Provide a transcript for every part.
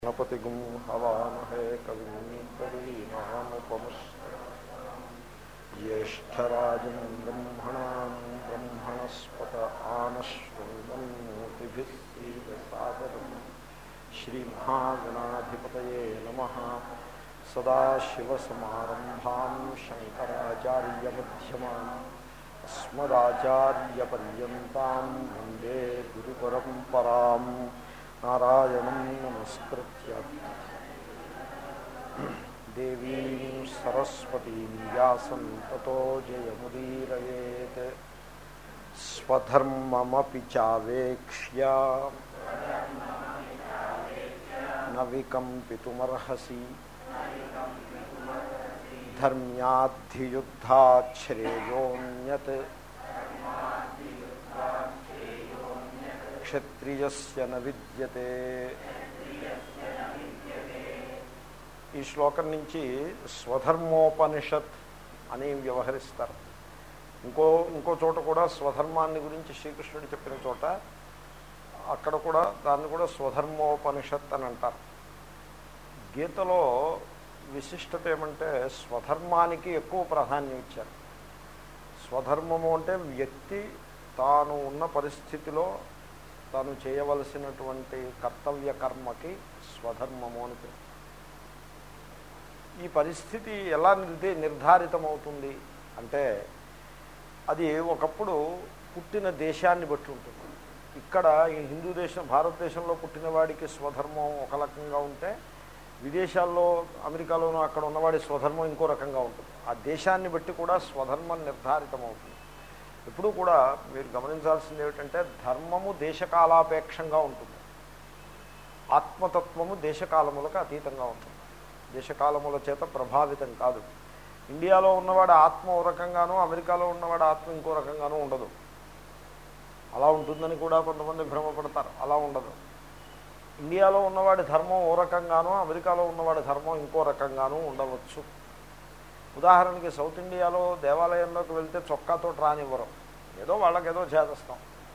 गणपतिगुं हवामहे कविं कवीनामुपमुष्ट ज्येष्ठराजं ब्रह्मणां ब्रह्मणस्पत आनश्वन्मूर्तिभिः सीदसादरम् श्रीमहागणाधिपतये नमः सदाशिवसमारम्भां शङ्कराचार्यमध्यमान् अस्मदाचार्यपर्यन्तां वन्दे गुरुपरम्पराम् నారాయణం నమస్కృత్య దేవీం సరస్వతీం వ్యాసం తతో జయముదీరయేత్ స్వధర్మమపి చావేక్ష్య న వికంపితుమర్హసి ధర్మ్యాద్ధియుద్ధాశ్రేయోన్యత్ క్షత్రియస్య న విద్యతే ఈ శ్లోకం నుంచి స్వధర్మోపనిషత్ అని వ్యవహరిస్తారు ఇంకో ఇంకో చోట కూడా స్వధర్మాన్ని గురించి శ్రీకృష్ణుడు చెప్పిన చోట అక్కడ కూడా దాన్ని కూడా స్వధర్మోపనిషత్ అని అంటారు గీతలో విశిష్టత ఏమంటే స్వధర్మానికి ఎక్కువ ప్రాధాన్యం ఇచ్చారు స్వధర్మము అంటే వ్యక్తి తాను ఉన్న పరిస్థితిలో తాను చేయవలసినటువంటి కర్తవ్య కర్మకి స్వధర్మము అని పేరు ఈ పరిస్థితి ఎలా నిర్దే నిర్ధారితమవుతుంది అంటే అది ఒకప్పుడు పుట్టిన దేశాన్ని బట్టి ఉంటుంది ఇక్కడ ఈ హిందూ దేశం భారతదేశంలో పుట్టిన వాడికి స్వధర్మం ఒక రకంగా ఉంటే విదేశాల్లో అమెరికాలోనూ అక్కడ ఉన్నవాడి స్వధర్మం ఇంకో రకంగా ఉంటుంది ఆ దేశాన్ని బట్టి కూడా స్వధర్మం నిర్ధారితమవుతుంది ఎప్పుడూ కూడా మీరు గమనించాల్సింది ఏమిటంటే ధర్మము దేశకాలాపేక్షంగా ఉంటుంది ఆత్మతత్వము దేశకాలములకు అతీతంగా ఉంటుంది దేశకాలముల చేత ప్రభావితం కాదు ఇండియాలో ఉన్నవాడు ఆత్మ ఓ రకంగానూ అమెరికాలో ఉన్నవాడు ఆత్మ ఇంకో రకంగానూ ఉండదు అలా ఉంటుందని కూడా కొంతమంది భ్రమపడతారు అలా ఉండదు ఇండియాలో ఉన్నవాడి ధర్మం ఓ రకంగానూ అమెరికాలో ఉన్నవాడి ధర్మం ఇంకో రకంగానూ ఉండవచ్చు ఉదాహరణకి సౌత్ ఇండియాలో దేవాలయంలోకి వెళ్తే చొక్కాతో రానివ్వరు ఏదో వాళ్ళకి ఏదో చేదస్తాం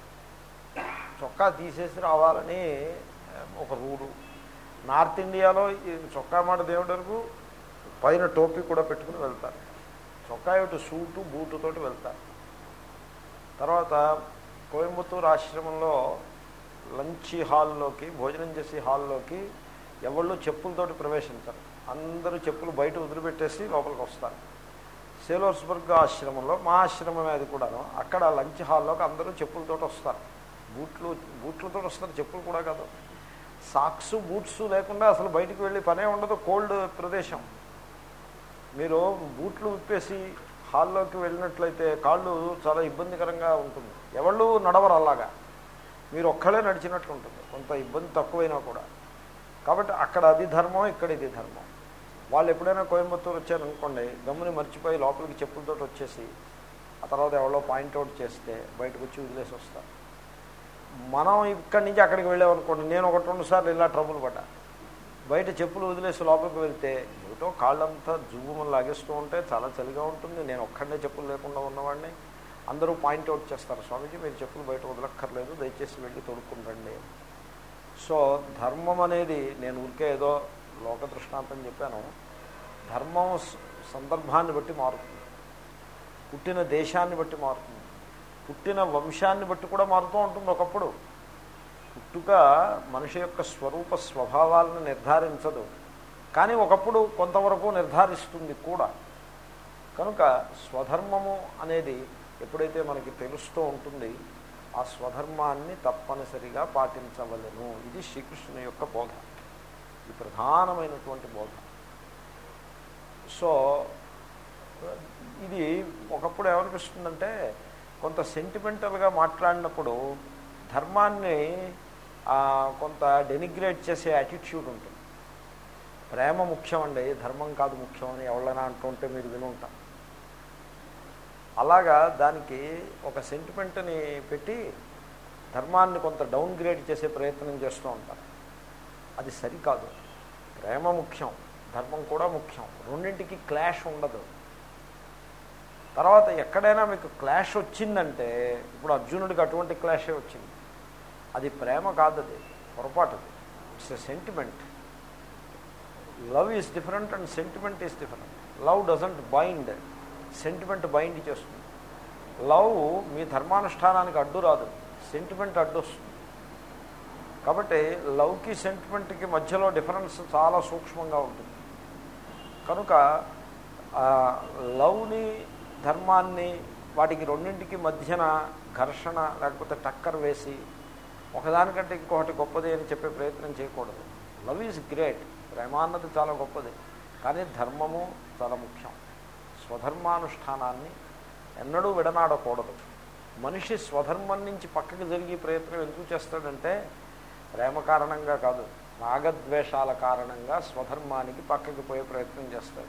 చొక్కా తీసేసి రావాలని ఒక రూలు నార్త్ ఇండియాలో ఈ చొక్కా మాట దేవుడి వరకు పైన టోపీ కూడా పెట్టుకుని వెళ్తారు చొక్కా ఇటు సూటు బూటుతోటి వెళ్తారు తర్వాత కోయంబత్తూరు ఆశ్రమంలో లంచ్ హాల్లోకి భోజనం చేసే హాల్లోకి ఎవళ్ళు చెప్పులతోటి ప్రవేశించరు అందరూ చెప్పులు బయట వదిలిపెట్టేసి లోపలికి వస్తారు సేలోర్స్బర్గ్ ఆశ్రమంలో మా ఆశ్రమమే అది కూడాను అక్కడ లంచ్ హాల్లోకి అందరూ చెప్పులతో వస్తారు బూట్లు బూట్లతో వస్తారు చెప్పులు కూడా కాదు సాక్స్ బూట్స్ లేకుండా అసలు బయటికి వెళ్ళి పనే ఉండదు కోల్డ్ ప్రదేశం మీరు బూట్లు విప్పేసి హాల్లోకి వెళ్ళినట్లయితే కాళ్ళు చాలా ఇబ్బందికరంగా ఉంటుంది ఎవళ్ళు నడవరు అలాగా మీరు ఒక్కడే నడిచినట్లు ఉంటుంది కొంత ఇబ్బంది తక్కువైనా కూడా కాబట్టి అక్కడ అది ధర్మం ఇక్కడ ఇది ధర్మం వాళ్ళు ఎప్పుడైనా కోయంబత్తూరు వచ్చారనుకోండి గమ్ముని మర్చిపోయి లోపలికి చెప్పులతో వచ్చేసి ఆ తర్వాత ఎవరో పాయింట్అవుట్ చేస్తే బయటకు వచ్చి వదిలేసి వస్తారు మనం ఇక్కడి నుంచి అక్కడికి వెళ్ళామనుకోండి నేను ఒకటి రెండు సార్లు ఇలా ట్రబుల్ పడ్డా బయట చెప్పులు వదిలేసి లోపలికి వెళ్తే ఏమిటో కాళ్ళంతా జువ్వుమని లాగేస్తూ ఉంటే చాలా చలిగా ఉంటుంది నేను ఒక్కడే చెప్పులు లేకుండా ఉన్నవాడిని అందరూ పాయింట్అవుట్ చేస్తారు స్వామీజీ మీరు చెప్పులు బయట వదలక్కర్లేదు దయచేసి వెళ్ళి తొడుక్కుంటండి సో ధర్మం అనేది నేను ఊరికే ఏదో లోక దృష్టాంతం చెప్పాను ధర్మం సందర్భాన్ని బట్టి మారుతుంది పుట్టిన దేశాన్ని బట్టి మారుతుంది పుట్టిన వంశాన్ని బట్టి కూడా మారుతూ ఉంటుంది ఒకప్పుడు పుట్టుక మనిషి యొక్క స్వరూప స్వభావాలను నిర్ధారించదు కానీ ఒకప్పుడు కొంతవరకు నిర్ధారిస్తుంది కూడా కనుక స్వధర్మము అనేది ఎప్పుడైతే మనకి తెలుస్తూ ఉంటుంది ఆ స్వధర్మాన్ని తప్పనిసరిగా పాటించవలను ఇది శ్రీకృష్ణుని యొక్క బోధ ఇది ప్రధానమైనటువంటి బోధ సో ఇది ఒకప్పుడు ఏమనిపిస్తుందంటే కొంత సెంటిమెంటల్గా మాట్లాడినప్పుడు ధర్మాన్ని కొంత డెనిగ్రేట్ చేసే యాటిట్యూడ్ ఉంటుంది ప్రేమ ముఖ్యం అండి ధర్మం కాదు ముఖ్యం అని ఎవరైనా అంటుంటే మీరు వినుంటాం అలాగా దానికి ఒక సెంటిమెంట్ని పెట్టి ధర్మాన్ని కొంత డౌన్ గ్రేడ్ చేసే ప్రయత్నం చేస్తూ ఉంటారు అది సరికాదు ప్రేమ ముఖ్యం ధర్మం కూడా ముఖ్యం రెండింటికి క్లాష్ ఉండదు తర్వాత ఎక్కడైనా మీకు క్లాష్ వచ్చిందంటే ఇప్పుడు అర్జునుడికి అటువంటి క్లాషే వచ్చింది అది ప్రేమ కాదు అది పొరపాటు అది it's a sentiment love is different and sentiment is different love doesn't bind sentiment bind చేస్తుంది లవ్ మీ ధర్మానుష్ఠానానికి అడ్డు రాదు సెంటిమెంట్ అడ్డు వస్తుంది కాబట్టి లవ్కి సెంటిమెంట్కి మధ్యలో డిఫరెన్స్ చాలా సూక్ష్మంగా ఉంటుంది కనుక ఆ, లవ్ని ధర్మాన్ని వాటికి రెండింటికి మధ్యన ఘర్షణ లేకపోతే టక్కర్ వేసి ఒకదానికంటే ఇంకొకటి గొప్పది అని చెప్పే ప్రయత్నం చేయకూడదు లవ్ ఈజ్ గ్రేట్ ప్రేమ అన్నది చాలా గొప్పది కానీ ధర్మము చాలా ముఖ్యం స్వధర్మానుష్ఠానాన్ని ఎన్నడూ విడనాడకూడదు మనిషి స్వధర్మం నుంచి పక్కకి జరిగే ప్రయత్నం ఎందుకు చేస్తాడంటే ప్రేమ కారణంగా కాదు రాగద్వేషాల కారణంగా స్వధర్మానికి పక్కకి పోయే ప్రయత్నం చేస్తాడు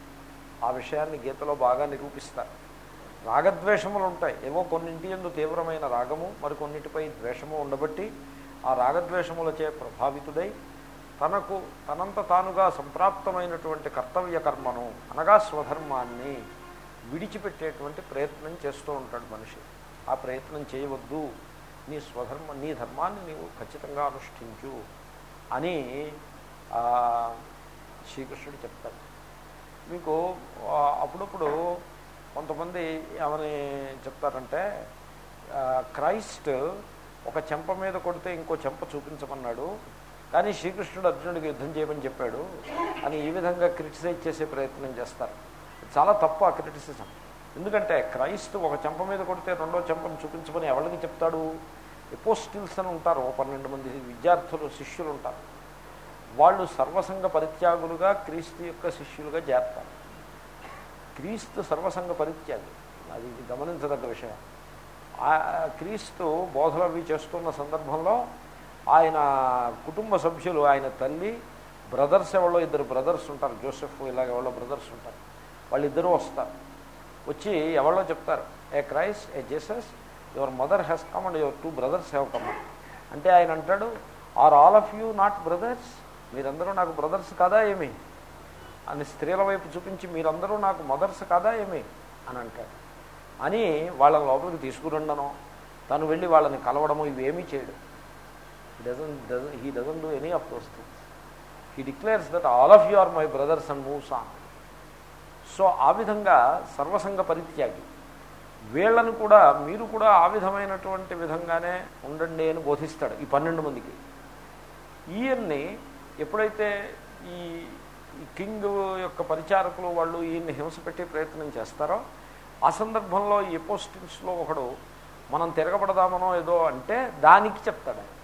ఆ విషయాన్ని గీతలో బాగా నిరూపిస్తారు రాగద్వేషములు ఉంటాయి ఏవో కొన్నింటి ఎందు తీవ్రమైన రాగము మరికొన్నిటిపై ద్వేషము ఉండబట్టి ఆ రాగద్వేషములచే ప్రభావితుడై తనకు తనంత తానుగా సంప్రాప్తమైనటువంటి కర్తవ్య కర్మను అనగా స్వధర్మాన్ని విడిచిపెట్టేటువంటి ప్రయత్నం చేస్తూ ఉంటాడు మనిషి ఆ ప్రయత్నం చేయవద్దు నీ స్వధర్మ నీ ధర్మాన్ని నీవు ఖచ్చితంగా అనుష్ఠించు అని ఆ, శ్రీకృష్ణుడు చెప్తాడు మీకు ఆ, అప్పుడప్పుడు కొంతమంది ఏమని చెప్తారంటే ఆ, క్రైస్ట్ ఒక చెంప మీద కొడితే ఇంకో చెంప చూపించమన్నాడు కానీ శ్రీకృష్ణుడు అర్జునుడికి యుద్ధం చేయమని చెప్పాడు అని ఈ విధంగా క్రిటిసైజ్ చేసే ప్రయత్నం చేస్తారు చాలా తప్పు ఆ క్రిటిసిజం ఎందుకంటే క్రైస్తు ఒక చెంప మీద కొడితే రెండో చెంపను చూపించమని ఎవరికి చెప్తాడు ఎపోస్టిల్స్ అని ఉంటారు ఓ పన్నెండు మంది విద్యార్థులు శిష్యులు ఉంటారు వాళ్ళు సర్వసంగ పరిత్యాగులుగా క్రీస్తు యొక్క శిష్యులుగా చేస్తారు క్రీస్తు సర్వసంగ పరిత్యాగి అది గమనించదగ్గ విషయం ఆ క్రీస్తు బోధలు అవి చేస్తున్న సందర్భంలో ఆయన కుటుంబ సభ్యులు ఆయన తల్లి బ్రదర్స్ ఎవరో ఇద్దరు బ్రదర్స్ ఉంటారు జోసెఫ్ ఇలాగ ఎవరో బ్రదర్స్ ఉంటారు వాళ్ళిద్దరూ వస్తారు వచ్చి ఎవరో చెప్తారు a Christ a Jesus your mother has come and your two brothers have come అంటే ఆయన అంటాడు are all of you not brothers మీరందరూ నాకు బ్రదర్స్ కాదా ఏమి అని స్త్రీల వైపు చూపించి మీరందరూ నాకు మదర్స్ కాదా ఏమి అని అంటాడు అని వాళ్ళని లోపలికి తీసుకురండనో తను వెళ్ళి వాళ్ళని కలవడము ఇవేమీ చేయడు doesn't doesn't he doesn't do any of those things he declares that all of you are my brothers and moves on so ఆ విధంగా సర్వసంగ పరిత్యాగి వీళ్ళను కూడా మీరు కూడా ఆ విధమైనటువంటి విధంగానే ఉండండి అని బోధిస్తాడు ఈ పన్నెండు మందికి ఈయన్ని ఎప్పుడైతే ఈ ఈ కింగ్ యొక్క పరిచారకులు వాళ్ళు ఈయన్ని హింస పెట్టే ప్రయత్నం చేస్తారో ఆ సందర్భంలో ఈ ఎపోస్టిల్స్లో ఒకడు మనం తిరగబడదామనో ఏదో అంటే దానికి చెప్తాడు ఆయన.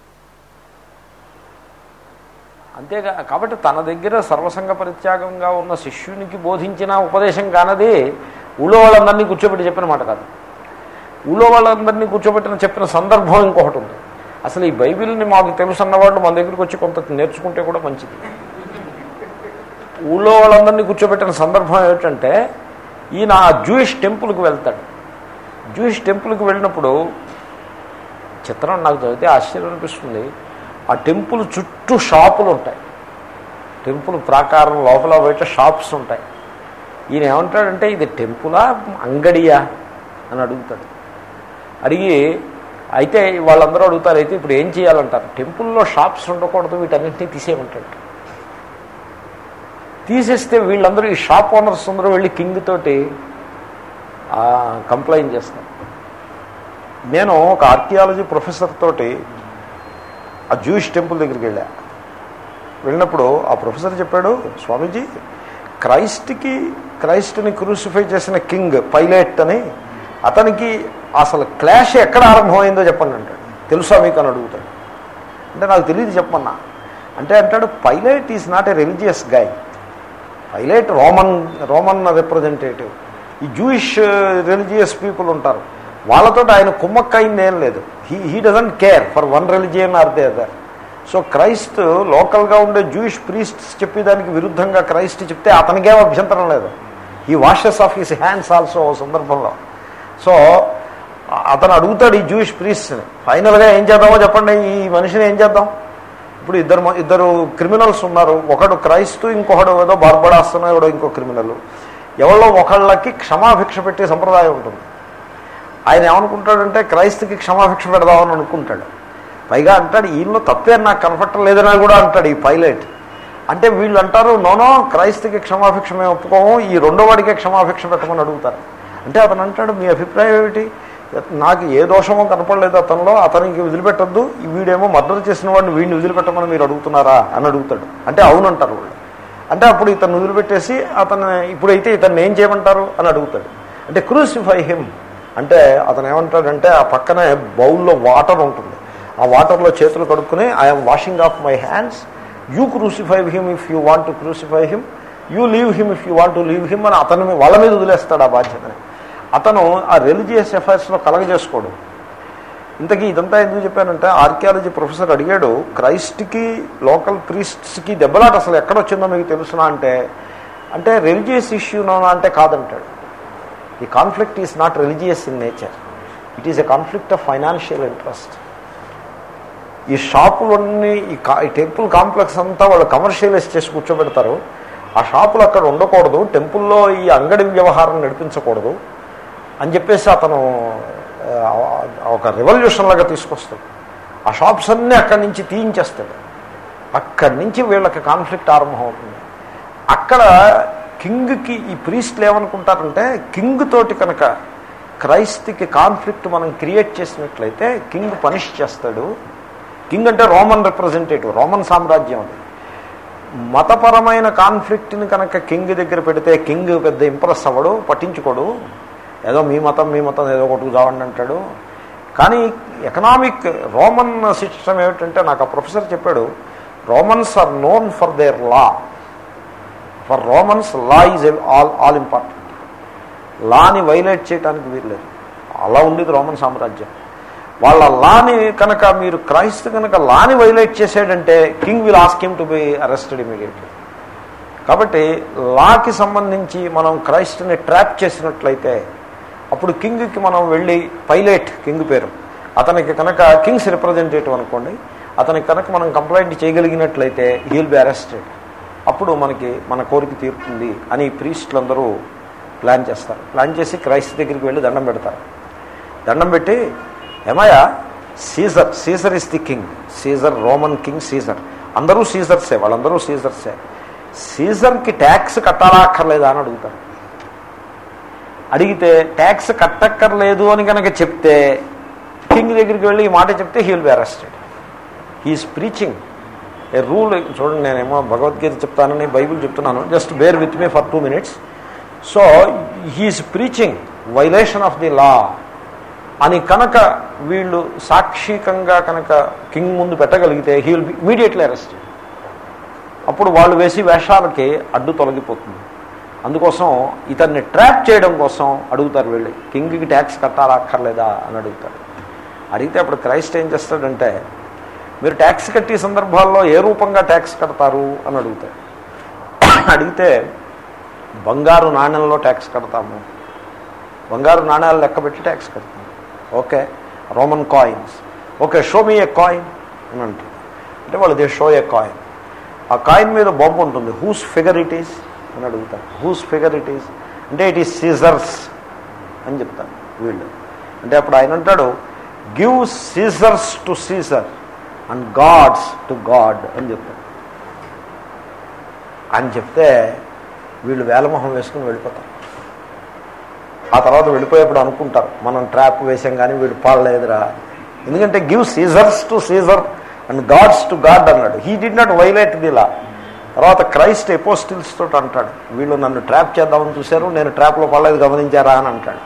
అంతేగా కాబట్టి తన దగ్గర సర్వసంగ పరిత్యాగంగా ఉన్న శిష్యునికి బోధించిన ఉపదేశం కానది ఊళ్ళో వాళ్ళందరినీ కూర్చోబెట్టి చెప్పిన మాట కాదు ఊళ్ళో వాళ్ళందరినీ కూర్చోబెట్టిన చెప్పిన సందర్భం ఇంకొకటి ఉంది అసలు ఈ బైబిల్ని మాకు తెలుసు అన్నవాళ్ళు మన దగ్గరికి వచ్చి కొంత నేర్చుకుంటే కూడా మంచిది ఊళ్ళో వాళ్ళందరినీ కూర్చోబెట్టిన సందర్భం ఏమిటంటే ఈయన ఆ జూయిష్ టెంపుల్కి వెళ్తాడు జూయిష్ టెంపుల్కి వెళ్ళినప్పుడు చిత్రం నాకు చదివితే ఆశ్చర్యం అనిపిస్తుంది ఆ టెంపుల్ చుట్టూ షాపులు ఉంటాయి టెంపుల్ ప్రాకారం లోపల బయట షాప్స్ ఉంటాయి ఈయన ఏమంటాడంటే ఇది టెంపులా అంగడియా అని అడుగుతాడు అడిగి అయితే వాళ్ళందరూ అడుగుతారు అయితే ఇప్పుడు ఏం చేయాలంటారు టెంపుల్లో షాప్స్ ఉండకూడదు వీటన్నింటినీ తీసేయమంటాడు తీసేస్తే వీళ్ళందరూ ఈ షాప్ ఓనర్స్ అందరూ వెళ్ళి కింగ్ తోటి కంప్లైంట్ చేస్తారు నేను ఒక ఆర్కియాలజీ ప్రొఫెసర్ తోటి ఆ జూయిష్ టెంపుల్ దగ్గరికి వెళ్ళా వెళ్ళినప్పుడు ఆ ప్రొఫెసర్ చెప్పాడు స్వామీజీ క్రైస్ట్కి క్రైస్ట్ని క్రూసిఫై చేసిన కింగ్ పైలట్ అని అతనికి అసలు క్లాష్ ఎక్కడ ఆరంభమైందో చెప్పండి అంటాడు తెలుసా మీకు అని అడుగుతాడు అంటే నాకు తెలియదు చెప్పమన్నా అంటే అంటాడు Pilate is not a religious guy Pilate Roman Roman representative ఈ జూయిష్ రిలీజియస్ పీపుల్ ఉంటారు వాళ్ళతో ఆయన కుమ్మక్కయింది ఏం లేదు he he doesn't care for one religion or the other so Christ లోకల్గా ఉండే జూయిష్ ప్రీస్ట్స్ చెప్పేదానికి విరుద్ధంగా క్రైస్ట్ చెప్తే అతనికేం అభ్యంతరం లేదు ఈ washes off his hands also ఓ సందర్భంలో సో అతను అడుగుతాడు ఈ జూయిష్ ప్రీస్ట్ని ఫైనల్గా ఏం చేద్దామో చెప్పండి ఈ మనిషిని ఏం చేద్దాం ఇప్పుడు ఇద్దరు మ- ఇద్దరు క్రిమినల్స్ ఉన్నారు ఒకడు క్రైస్తు ఇంకొకడు ఏదో బార్బడాస్తున్న ఎవడో ఇంకో క్రిమినల్ ఎవరో ఒకళ్ళకి క్షమాభిక్ష పెట్టే సంప్రదాయం ఉంటుంది ఆయన ఏమనుకుంటాడంటే క్రైస్తుకి క్షమాభిక్ష పెడదామని అనుకుంటాడు పైగా అంటాడు ఈయనలో తప్పే నాకు కనపడటం లేదని కూడా అంటాడు ఈ పైలట్ అంటే వీళ్ళు అంటారు నోనో క్రైస్తుకి క్షమాభిక్ష మేము ఒప్పుకోము ఈ రెండో వాడికే క్షమాభిక్ష పెట్టమని అడుగుతారు అంటే అతను అంటాడు మీ అభిప్రాయం ఏమిటి నాకు ఏ దోషమో కనపడలేదు అతనిలో అతనికి వదిలిపెట్టద్దు వీడేమో మర్డర్ చేసిన వాడిని వీడిని వదిలిపెట్టమని మీరు అడుగుతున్నారా అని అడుగుతాడు అంటే అవునంటారు వాళ్ళు అంటే అప్పుడు ఇతను వదిలిపెట్టేసి అతను ఇప్పుడైతే ఇతన్ని ఏం చేయమంటారు అని అడుగుతాడు అంటే క్రూసిఫై హిమ్ అంటే అతను ఏమంటాడంటే ఆ పక్కనే బౌల్లో వాటర్ ఉంటుంది ఆ వాటర్లో చేతులు కడుక్కుని I'm washing off my hands you crucify him if you want to crucify him you leave him if you want to leave him అని అతను మీ- వాళ్ళ మీద వదిలేస్తాడు ఆ బాధ్యతని అతను ఆ రిలీజియస్ అఫైర్స్లో కలగజేసుకోడు ఇంతకీ ఇదంతా ఎందుకు చెప్పానంటే ఆర్కియాలజీ ప్రొఫెసర్ అడిగాడు క్రైస్ట్కి లోకల్ ప్రీస్ట్స్కి దెబ్బలాట అసలు ఎక్కడొచ్చిందో మీకు తెలుసునా అంటే అంటే రిలీజియస్ ఇష్యూనా అంటే కాదంటాడు ఈ conflict is not religious in nature it is a conflict of financial interest ఈ షాపులన్నీ ఈ కా ఈ టెంపుల్ కాంప్లెక్స్ అంతా వాళ్ళు కమర్షియలైజ్ చేసి కూర్చోబెడతారు ఆ షాపులు అక్కడ ఉండకూడదు టెంపుల్లో ఈ అంగడి వ్యవహారం నడిపించకూడదు అని చెప్పేసి అతను ఆ, ఒక రెవల్యూషన్ లాగా తీసుకొస్తాడు ఆ షాప్స్ అన్నీ అక్కడి నుంచి తీయించేస్తాడు అక్కడి నుంచి వీళ్ళకి కాన్ఫ్లిక్ట్ ఆరంభం అవుతుంది అక్కడ కింగ్కి ఈ ప్రీస్ట్లు ఏమనుకుంటారంటే కింగ్ తోటి కనుక క్రైస్త్కి కాన్ఫ్లిక్ట్ మనం క్రియేట్ చేసినట్లయితే కింగ్ పనిష్ చేస్తాడు కింగ్ అంటే రోమన్ రిప్రజెంటేటివ్ రోమన్ సామ్రాజ్యం అది మతపరమైన కాన్ఫ్లిక్ట్ని కనుక కింగ్ దగ్గర పెడితే కింగ్ పెద్ద ఇంప్రెస్ అవ్వడు పట్టించుకోడు ఏదో మీ మతం మీ మతం ఏదో కొట్టుకు చావండి అంటాడు కానీ ఎకనామిక్ రోమన్ సిస్టమ్ ఏమిటంటే నాకు ఆ ప్రొఫెసర్ చెప్పాడు Romans are known for their law for Romans law is all all important లాని వైలేట్ చేయడానికి వీల్లేదు అలా ఉండేది రోమన్ సామ్రాజ్యం వాళ్ళ లాని కనుక మీరు క్రైస్తు కనుక లాని వైలేట్ చేసాడంటే king will ask him to be arrested immediately కాబట్టి లాకి సంబంధించి మనం క్రైస్తుని ట్రాప్ చేసినట్లయితే అప్పుడు కింగ్కి మనం వెళ్ళి పైలట్ కింగ్ పేరు అతనికి కనుక కింగ్స్ రిప్రజెంటేటివ్ అనుకోండి అతనికి కనుక మనం కంప్లైంట్ చేయగలిగినట్లయితే హీల్ బి అరెస్టెడ్ అప్పుడు మనకి మన కోరిక తీరుతుంది అని ప్రీస్టులందరూ ప్లాన్ చేస్తారు ప్లాన్ చేసి క్రైస్తు దగ్గరికి వెళ్ళి దండం పెడతారు దండం పెట్టి ఏమయ్యా Caesar Caesar is the king Caesar Roman king Caesar అందరూ సీజర్సే వాళ్ళందరూ సీజర్సే సీజర్కి ట్యాక్స్ కట్టాలా అక్కర్లేదా అని అడుగుతారు అడిగితే ట్యాక్స్ కట్టక్కర్లేదు అని కనుక చెప్తే కింగ్ దగ్గరికి వెళ్ళి ఈ మాట చెప్తే he will be arrested he's preaching a rule చూడండి నేనేమో భగవద్గీత చెప్తానని బైబిల్ చెప్తున్నాను just bear with me for two minutes so he's preaching violation of the law అని కనుక వీళ్ళు సాక్షికంగా కనుక కింగ్ ముందు పెట్టగలిగితే he will be immediately arrest అప్పుడు వాళ్ళు వేసి వేషాలకి అడ్డు తొలగిపోతుంది అందుకోసం ఇతన్ని ట్రాప్ చేయడం కోసం అడుగుతారు వీళ్ళు కింగ్కి ట్యాక్స్ కట్టాలా అక్కర్లేదా అని అడుగుతారు అడిగితే అప్పుడు క్రైస్ట్ ఏం చేస్తాడంటే మీరు ట్యాక్స్ కట్టే సందర్భాల్లో ఏ రూపంగా ట్యాక్స్ కడతారు అని అడుగుతారు అడిగితే బంగారు నాణ్యంలో ట్యాక్స్ కడతాము బంగారు నాణ్యాలు లెక్క పెట్టి ట్యాక్స్ కడతాము okay Roman coins okay show me a coin అని అంటారు అంటే వాళ్ళు దే షో ఏ కాయిన్ ఆ కాయిన్ మీద బొమ్మ ఉంటుంది హూస్ ఫిగర్ ఇట్ ఈస్ అని అడుగుతారు హూస్ ఫిగర్ ఇట్ ఈస్ అంటే ఇట్ ఈస్ సీజర్స్ అని చెప్తారు వీళ్ళు అంటే అప్పుడు ఆయన అంటాడు give Caesar's to Caesar and God's to God అని చెప్తాడు అని చెప్తే వీళ్ళు వేలమొహం వేసుకుని వెళ్ళిపోతారు ఆ తర్వాత వెళ్ళిపోయేప్పుడు అనుకుంటారు మనం ట్రాప్ వేసాం కానీ వీడు పాడలేదురా ఎందుకంటే give Caesar's to Caesar and God's to God అన్నాడు he did not violate the law తర్వాత క్రైస్ట్ ఎపోస్టిల్స్ తోటి అంటాడు వీళ్ళు నన్ను ట్రాప్ చేద్దామని చూశారు నేను ట్రాప్లో పడలేదు గమనించారా అని అంటాడు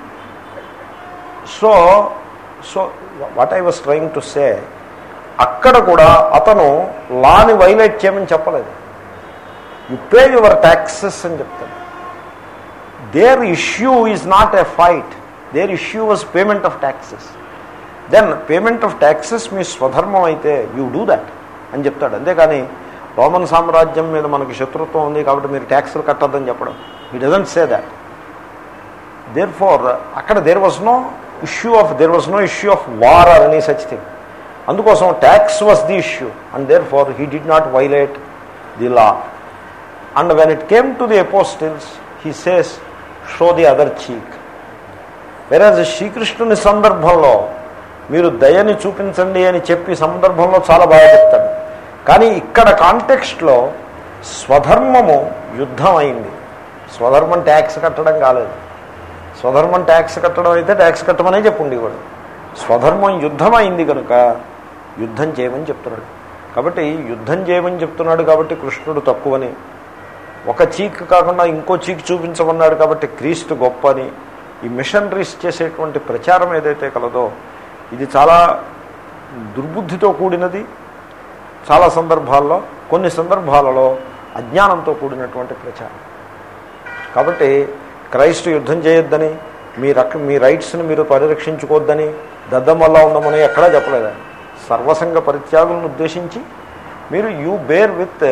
so so what I was trying to say అక్కడ కూడా అతను లాని వైలేట్ చేయమని చెప్పలేదు యు పే యువర్ ట్యాక్సెస్ అని చెప్తాడు their issue is not a fight their issue was payment of taxes then payment of taxes మీ స్వధర్మం అయితే యూ డూ దట్ అని చెప్తాడు అంతేకాని రోమన్ సామ్రాజ్యం మీద మనకి శత్రుత్వం ఉంది కాబట్టి మీరు ట్యాక్సులు కట్టద్దని చెప్పడం he doesn't say that therefore అక్కడ there was no issue of there was no issue of war or any such thing అందుకోసం tax was the issue and therefore he did not violate the law and when it came to the apostles he says show the other cheek వేరే శ్రీకృష్ణుని సందర్భంలో మీరు దయని చూపించండి అని చెప్పి సందర్భంలో చాలా బాగా చెప్తాడు కానీ ఇక్కడ కాంటెక్స్ట్లో స్వధర్మము యుద్ధం అయింది స్వధర్మం ట్యాక్స్ కట్టడం కాలేదు స్వధర్మం ట్యాక్స్ కట్టడం అయితే ట్యాక్స్ కట్టమనే చెప్పుండి కూడా స్వధర్మం యుద్ధం అయింది కనుక యుద్ధం చేయమని చెప్తున్నాడు కాబట్టి యుద్ధం చేయమని చెప్తున్నాడు కాబట్టి కృష్ణుడు తక్కువని ఒక చీక్ కాకుండా ఇంకో చీక్ చూపించమన్నాడు కాబట్టి క్రీస్తు గొప్ప అని ఈ మిషనరీస్ చేసేటువంటి ప్రచారం ఏదైతే కలదో ఇది చాలా దుర్బుద్ధితో కూడినది చాలా సందర్భాల్లో కొన్ని సందర్భాలలో అజ్ఞానంతో కూడినటువంటి ప్రచారం కాబట్టి క్రైస్తు యుద్ధం చేయొద్దని మీ రక్ మీ రైట్స్ని మీరు పరిరక్షించుకోవద్దని దద్దమల్లా ఉండమని ఎక్కడా చెప్పలేదు సర్వసంగ పరిత్యాగులను ఉద్దేశించి మీరు you bear with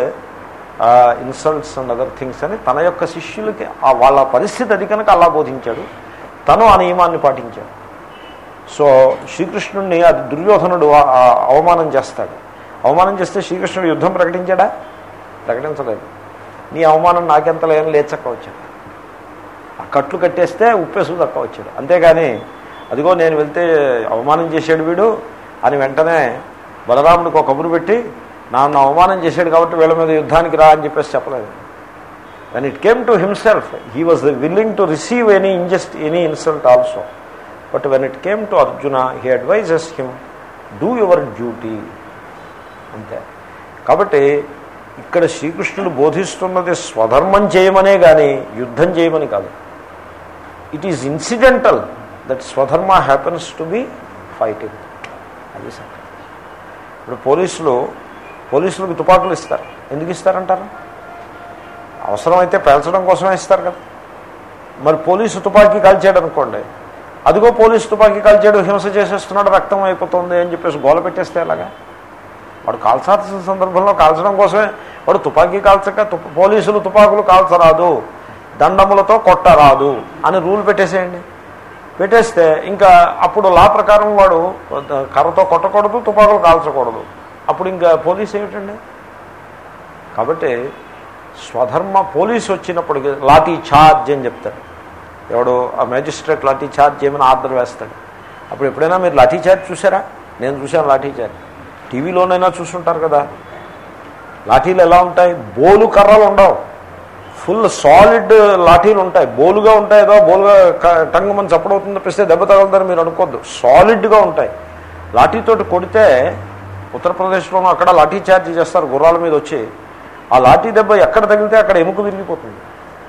insults and other things అని తన యొక్క శిష్యులకి ఆ వాళ్ళ పరిస్థితి అది కనుక అలా బోధించాడు తను ఆ నియమాన్ని పాటించాడు సో శ్రీకృష్ణుడిని అది దుర్యోధనుడు ఆ- ఆ అవమానం చేస్తాడు అవమానం చేస్తే శ్రీకృష్ణుడు యుద్ధం ప్రకటించాడా ప్రకటించలేదు నీ అవమానం నాకెంత లేని లేచక్క వచ్చాడు ఆ కట్లు కట్టేస్తే ఉప్పేసు దక్క వచ్చాడు అంతేగాని అదిగో నేను వెళ్తే అవమానం చేశాడు వీడు అని వెంటనే బలరాముడికి ఒక కబురు పెట్టి నన్ను అవమానం చేశాడు కాబట్టి వీళ్ళ మీద యుద్ధానికి రా అని చెప్పేసి చెప్పలేదు when it came to himself he was willing to receive any injust any insult also but when it came to Arjuna he advises him do your duty అంతే కాబట్టి ఇక్కడ శ్రీకృష్ణుడు బోధిస్తున్నది స్వధర్మం చేయమనే కానీ యుద్ధం చేయమని కాదు it is incidental that swadharma happens to be fighting అది సంగతి ఇప్పుడు పోలీసులు పోలీసులకు తుపాకులు ఇస్తారు ఎందుకు ఇస్తారంటారు అవసరమైతే పేల్చడం కోసమే ఇస్తారు కదా మరి పోలీసు తుపాకీ కాల్చాడు అనుకోండి అదిగో పోలీసు తుపాకీ కాల్చాడు హింస చేసేస్తున్నాడు రక్తం అయిపోతుంది అని చెప్పేసి గోల పెట్టేస్తే ఎలాగా వాడు కాల్చాల్సిన సందర్భంలో కాల్చడం కోసమే వాడు తుపాకీ కాల్చక తుప పోలీసులు తుపాకులు కాల్చరాదు దండములతో కొట్టరాదు అని రూల్ పెట్టేసేయండి పెట్టేస్తే ఇంకా అప్పుడు లా ప్రకారం వాడు కర్రతో కొట్టకూడదు తుపాకులు కాల్చకూడదు అప్పుడు ఇంకా పోలీసు ఏమిటండి కాబట్టి స్వధర్మ పోలీసు వచ్చినప్పుడు లాఠీ ఛార్జ్ అని చెప్తాడు ఎవడు ఆ మేజిస్ట్రేట్ లాఠీ ఛార్జ్ చేయమని ఆర్డర్ వేస్తాడు అప్పుడు ఎప్పుడైనా మీరు లాఠీ ఛార్జ్ చూసారా నేను చూశాను లాఠీ ఛార్జ్ టీవీలోనైనా చూసుంటారు కదా లాఠీలు ఎలా ఉంటాయి బోలు కర్రలు ఉండవు ఫుల్ సాలిడ్ లాఠీలు ఉంటాయి బోలుగా ఉంటాయి ఏదో బోలుగా క- టంగు మన చప్పుడవుతుంది తప్పిస్తే దెబ్బ తగలదని మీరు అనుకోద్దు సాలిడ్గా ఉంటాయి లాఠీతోటి కొడితే ఉత్తరప్రదేశ్లోనూ అక్కడ లాఠీ చార్జ్ చేస్తారు గుర్రాల మీద వచ్చి ఆ లాఠీ దెబ్బ ఎక్కడ తగిలితే అక్కడ ఎముక విరిగిపోతుంది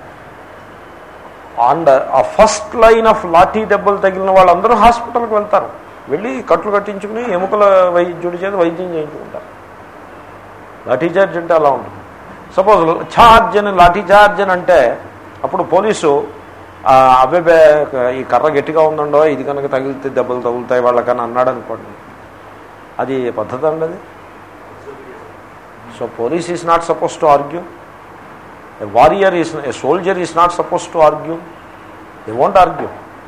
అండ్ ఆ ఫస్ట్ లైన్ ఆఫ్ లాఠీ దెబ్బలు తగిలిన వాళ్ళందరూ హాస్పిటల్కి వెళ్తారు వెళ్ళి కట్లు కట్టించుకుని ఎముకల వైద్యుడి చేత వైద్యం చేయించుకుంటారు లాఠీ చార్జ్ అంటే అలా ఉంటుంది సపోజ్ ఛార్జ్ అని లాఠీ చార్జ్ అని అంటే అప్పుడు పోలీసు ఆ, అబ్బే ఈ కర్ర గట్టిగా ఉందండో ఇది కనుక తగిలితే దెబ్బలు తగులుతాయి వాళ్ళకని అన్నాడు అనుకోండి అది పద్ధతి అండి అది so police is not suppose to argue a warrior is a soldier is not suppose to argue they won't argue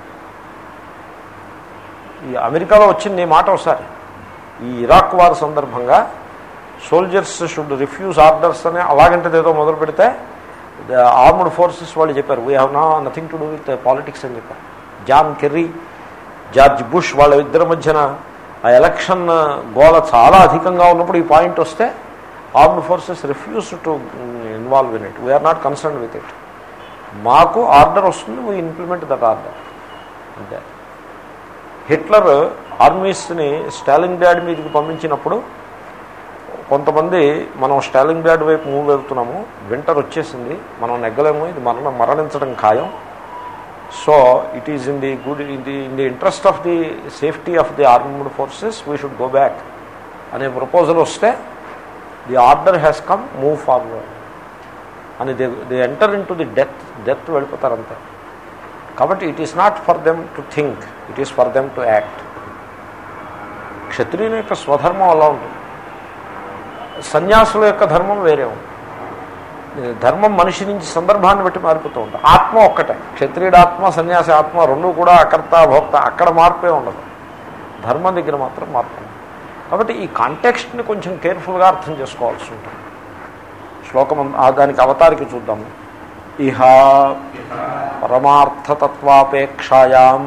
ఈ అమెరికాలో వచ్చింది ఈ మాట ఒకసారి ఈ ఇరాక్ వార్ సందర్భంగా సోల్జర్స్ షుడ్ రిఫ్యూజ్ ఆర్డర్స్ అని అలాగంటే ఏదో మొదలు పెడితే ఆర్మ్డ్ ఫోర్సెస్ వాళ్ళు చెప్పారు వీ హ్యావ్ నా nothing to do with politics అని చెప్పారు జాన్ కెర్రీ జార్జ్ బుష్ వాళ్ళ ఇద్దరి మధ్యన ఆ ఎలక్షన్ గోల చాలా అధికంగా ఉన్నప్పుడు ఈ పాయింట్ వస్తే armed forces refuse to involve in it we're not concern with it మాకు ఆర్డర్ వస్తుంది వీ ఇంప్లిమెంట్ దట్ ఆర్డర్ అంతే హిట్లర్ ఆర్మీస్ని స్టాలిన్ బ్యాడ్ మీదకి పంపించినప్పుడు కొంతమంది మనం స్టాలిన్ బ్యాడ్ వైపు మూవ్ వెళ్తున్నాము వింటర్ వచ్చేసింది మనం నెగ్గలేము ఇది మరణ మరణించడం ఖాయం so it is in the good in the in the interest of the safety of the armed forces we should go back అనే ప్రపోజల్ వస్తే the order has come move forward అని the the enter into the death death వెళ్ళిపోతారు అంతే కాబట్టి it is not for them to think it is for them to act క్షత్రియుని యొక్క స్వధర్మం అలా ఉంటుంది సన్యాసుల యొక్క ధర్మం వేరే ఉంది ధర్మం మనిషి నుంచి సందర్భాన్ని బట్టి మారిపోతూ ఉంటుంది ఆత్మ ఒక్కటే క్షత్రియుడు ఆత్మ సన్యాసి ఆత్మ రెండు కూడా అకర్త భోక్త అక్కడ మార్పే ఉండదు ధర్మం దగ్గర మాత్రం మార్పు ఉంది. కాబట్టి ఈ కాంటెక్స్ట్ని కొంచెం కేర్ఫుల్గా అర్థం చేసుకోవాల్సి ఉంటుంది శ్లోకం అంద- ఆ దానికి అవతారికి చూద్దాము ఇహ పరమార్థతత్వాపేక్షాయాం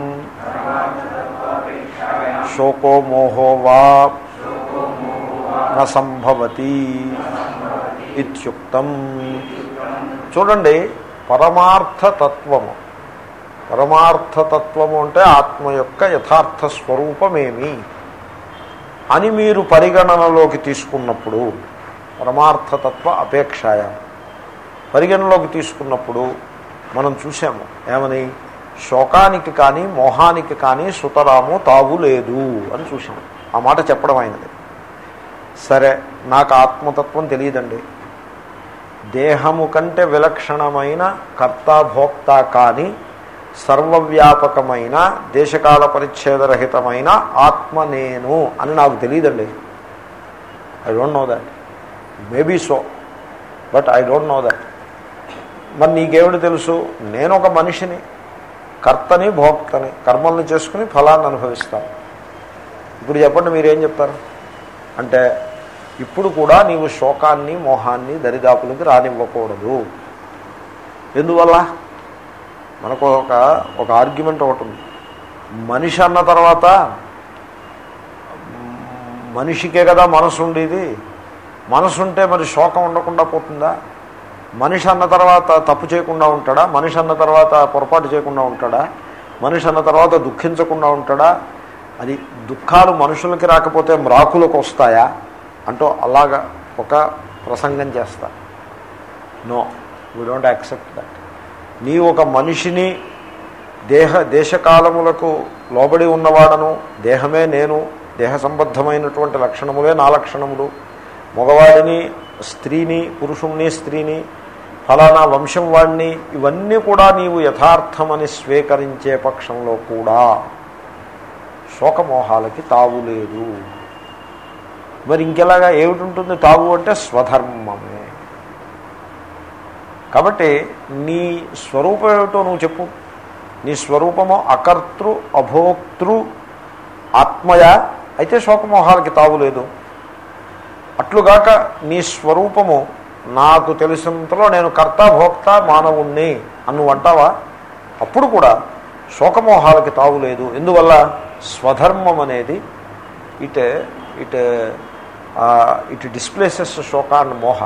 శోకో మోహో వా న సంభవతి ఇత్యుక్తం చూడండి పరమార్థతత్వము పరమార్థతత్వము అంటే ఆత్మ యొక్క యథార్థ స్వరూపమేమి అని మీరు పరిగణనలోకి తీసుకున్నప్పుడు పరమార్థతత్వ అపేక్షాయ పరిగణనలోకి తీసుకున్నప్పుడు మనం చూసాము ఏమని శోకానికి కానీ మోహానికి కానీ సుతరాము తావు లేదు అని చూసాము ఆ మాట చెప్పడం అయినది సరే నాకు ఆత్మతత్వం తెలియదండి దేహము కంటే విలక్షణమైన కర్త భోక్త కానీ సర్వవ్యాపకమైన దేశకాల పరిచ్ఛేదరహితమైన ఆత్మ నేను అని నాకు తెలియదండి I don't know that maybe so but I don't know that మరి నీకేమిటి తెలుసు నేను ఒక మనిషిని కర్తని భోక్తని కర్మల్ని చేసుకుని ఫలాన్ని అనుభవిస్తాను ఇప్పుడు చెప్పండి మీరేం చెప్తారు అంటే ఇప్పుడు కూడా నీవు శోకాన్ని మోహాన్ని దరిదాపులకి రానివ్వకూడదు ఎందువల్ల మనకు ఒక ఒక ఆర్గ్యుమెంట్ ఒకటి ఉంది మనిషి అన్న తర్వాత మనిషికే కదా మనసు ఉండేది మనసు ఉంటే మరి శోకం ఉండకుండా పోతుందా మనిషి అన్న తర్వాత తప్పు చేయకుండా ఉంటాడా మనిషి అన్న తర్వాత పొరపాటు చేయకుండా ఉంటాడా మనిషి అన్న తర్వాత దుఃఖించకుండా ఉంటాడా అది దుఃఖాలు మనుషులకి రాకపోతే మ్రాకులకు వస్తాయా అంటూ అలాగా ఒక ప్రసంగం చేస్తా no we don't accept that నీ ఒక మనిషిని దేహ దేశకాలములకు లోబడి ఉన్నవాడను దేహమే నేను దేహ సంబద్ధమైనటువంటి లక్షణములే నా లక్షణములు మగవాడిని స్త్రీని పురుషుణ్ణి స్త్రీని ఫలానా వంశం వాడిని ఇవన్నీ కూడా నీవు యథార్థమని స్వీకరించే పక్షంలో కూడా శోకమోహాలకి తావు లేదు మరి ఇంకెలాగా ఏమిటి తావు అంటే స్వధర్మమే కాబట్టి నీ స్వరూపం ఏమిటో నువ్వు చెప్పు నీ స్వరూపము అకర్తృ అభోక్తృ ఆత్మయ అయితే శోకమోహాలకి తావు లేదు అట్లుగాక నీ స్వరూపము నాకు తెలిసినంతలో నేను కర్త భోక్త మానవుణ్ణి అన్ను అంటావా అప్పుడు కూడా శోకమోహాలకి తావు లేదు ఎందువల్ల స్వధర్మం అనేది it it it displaces shoka and moha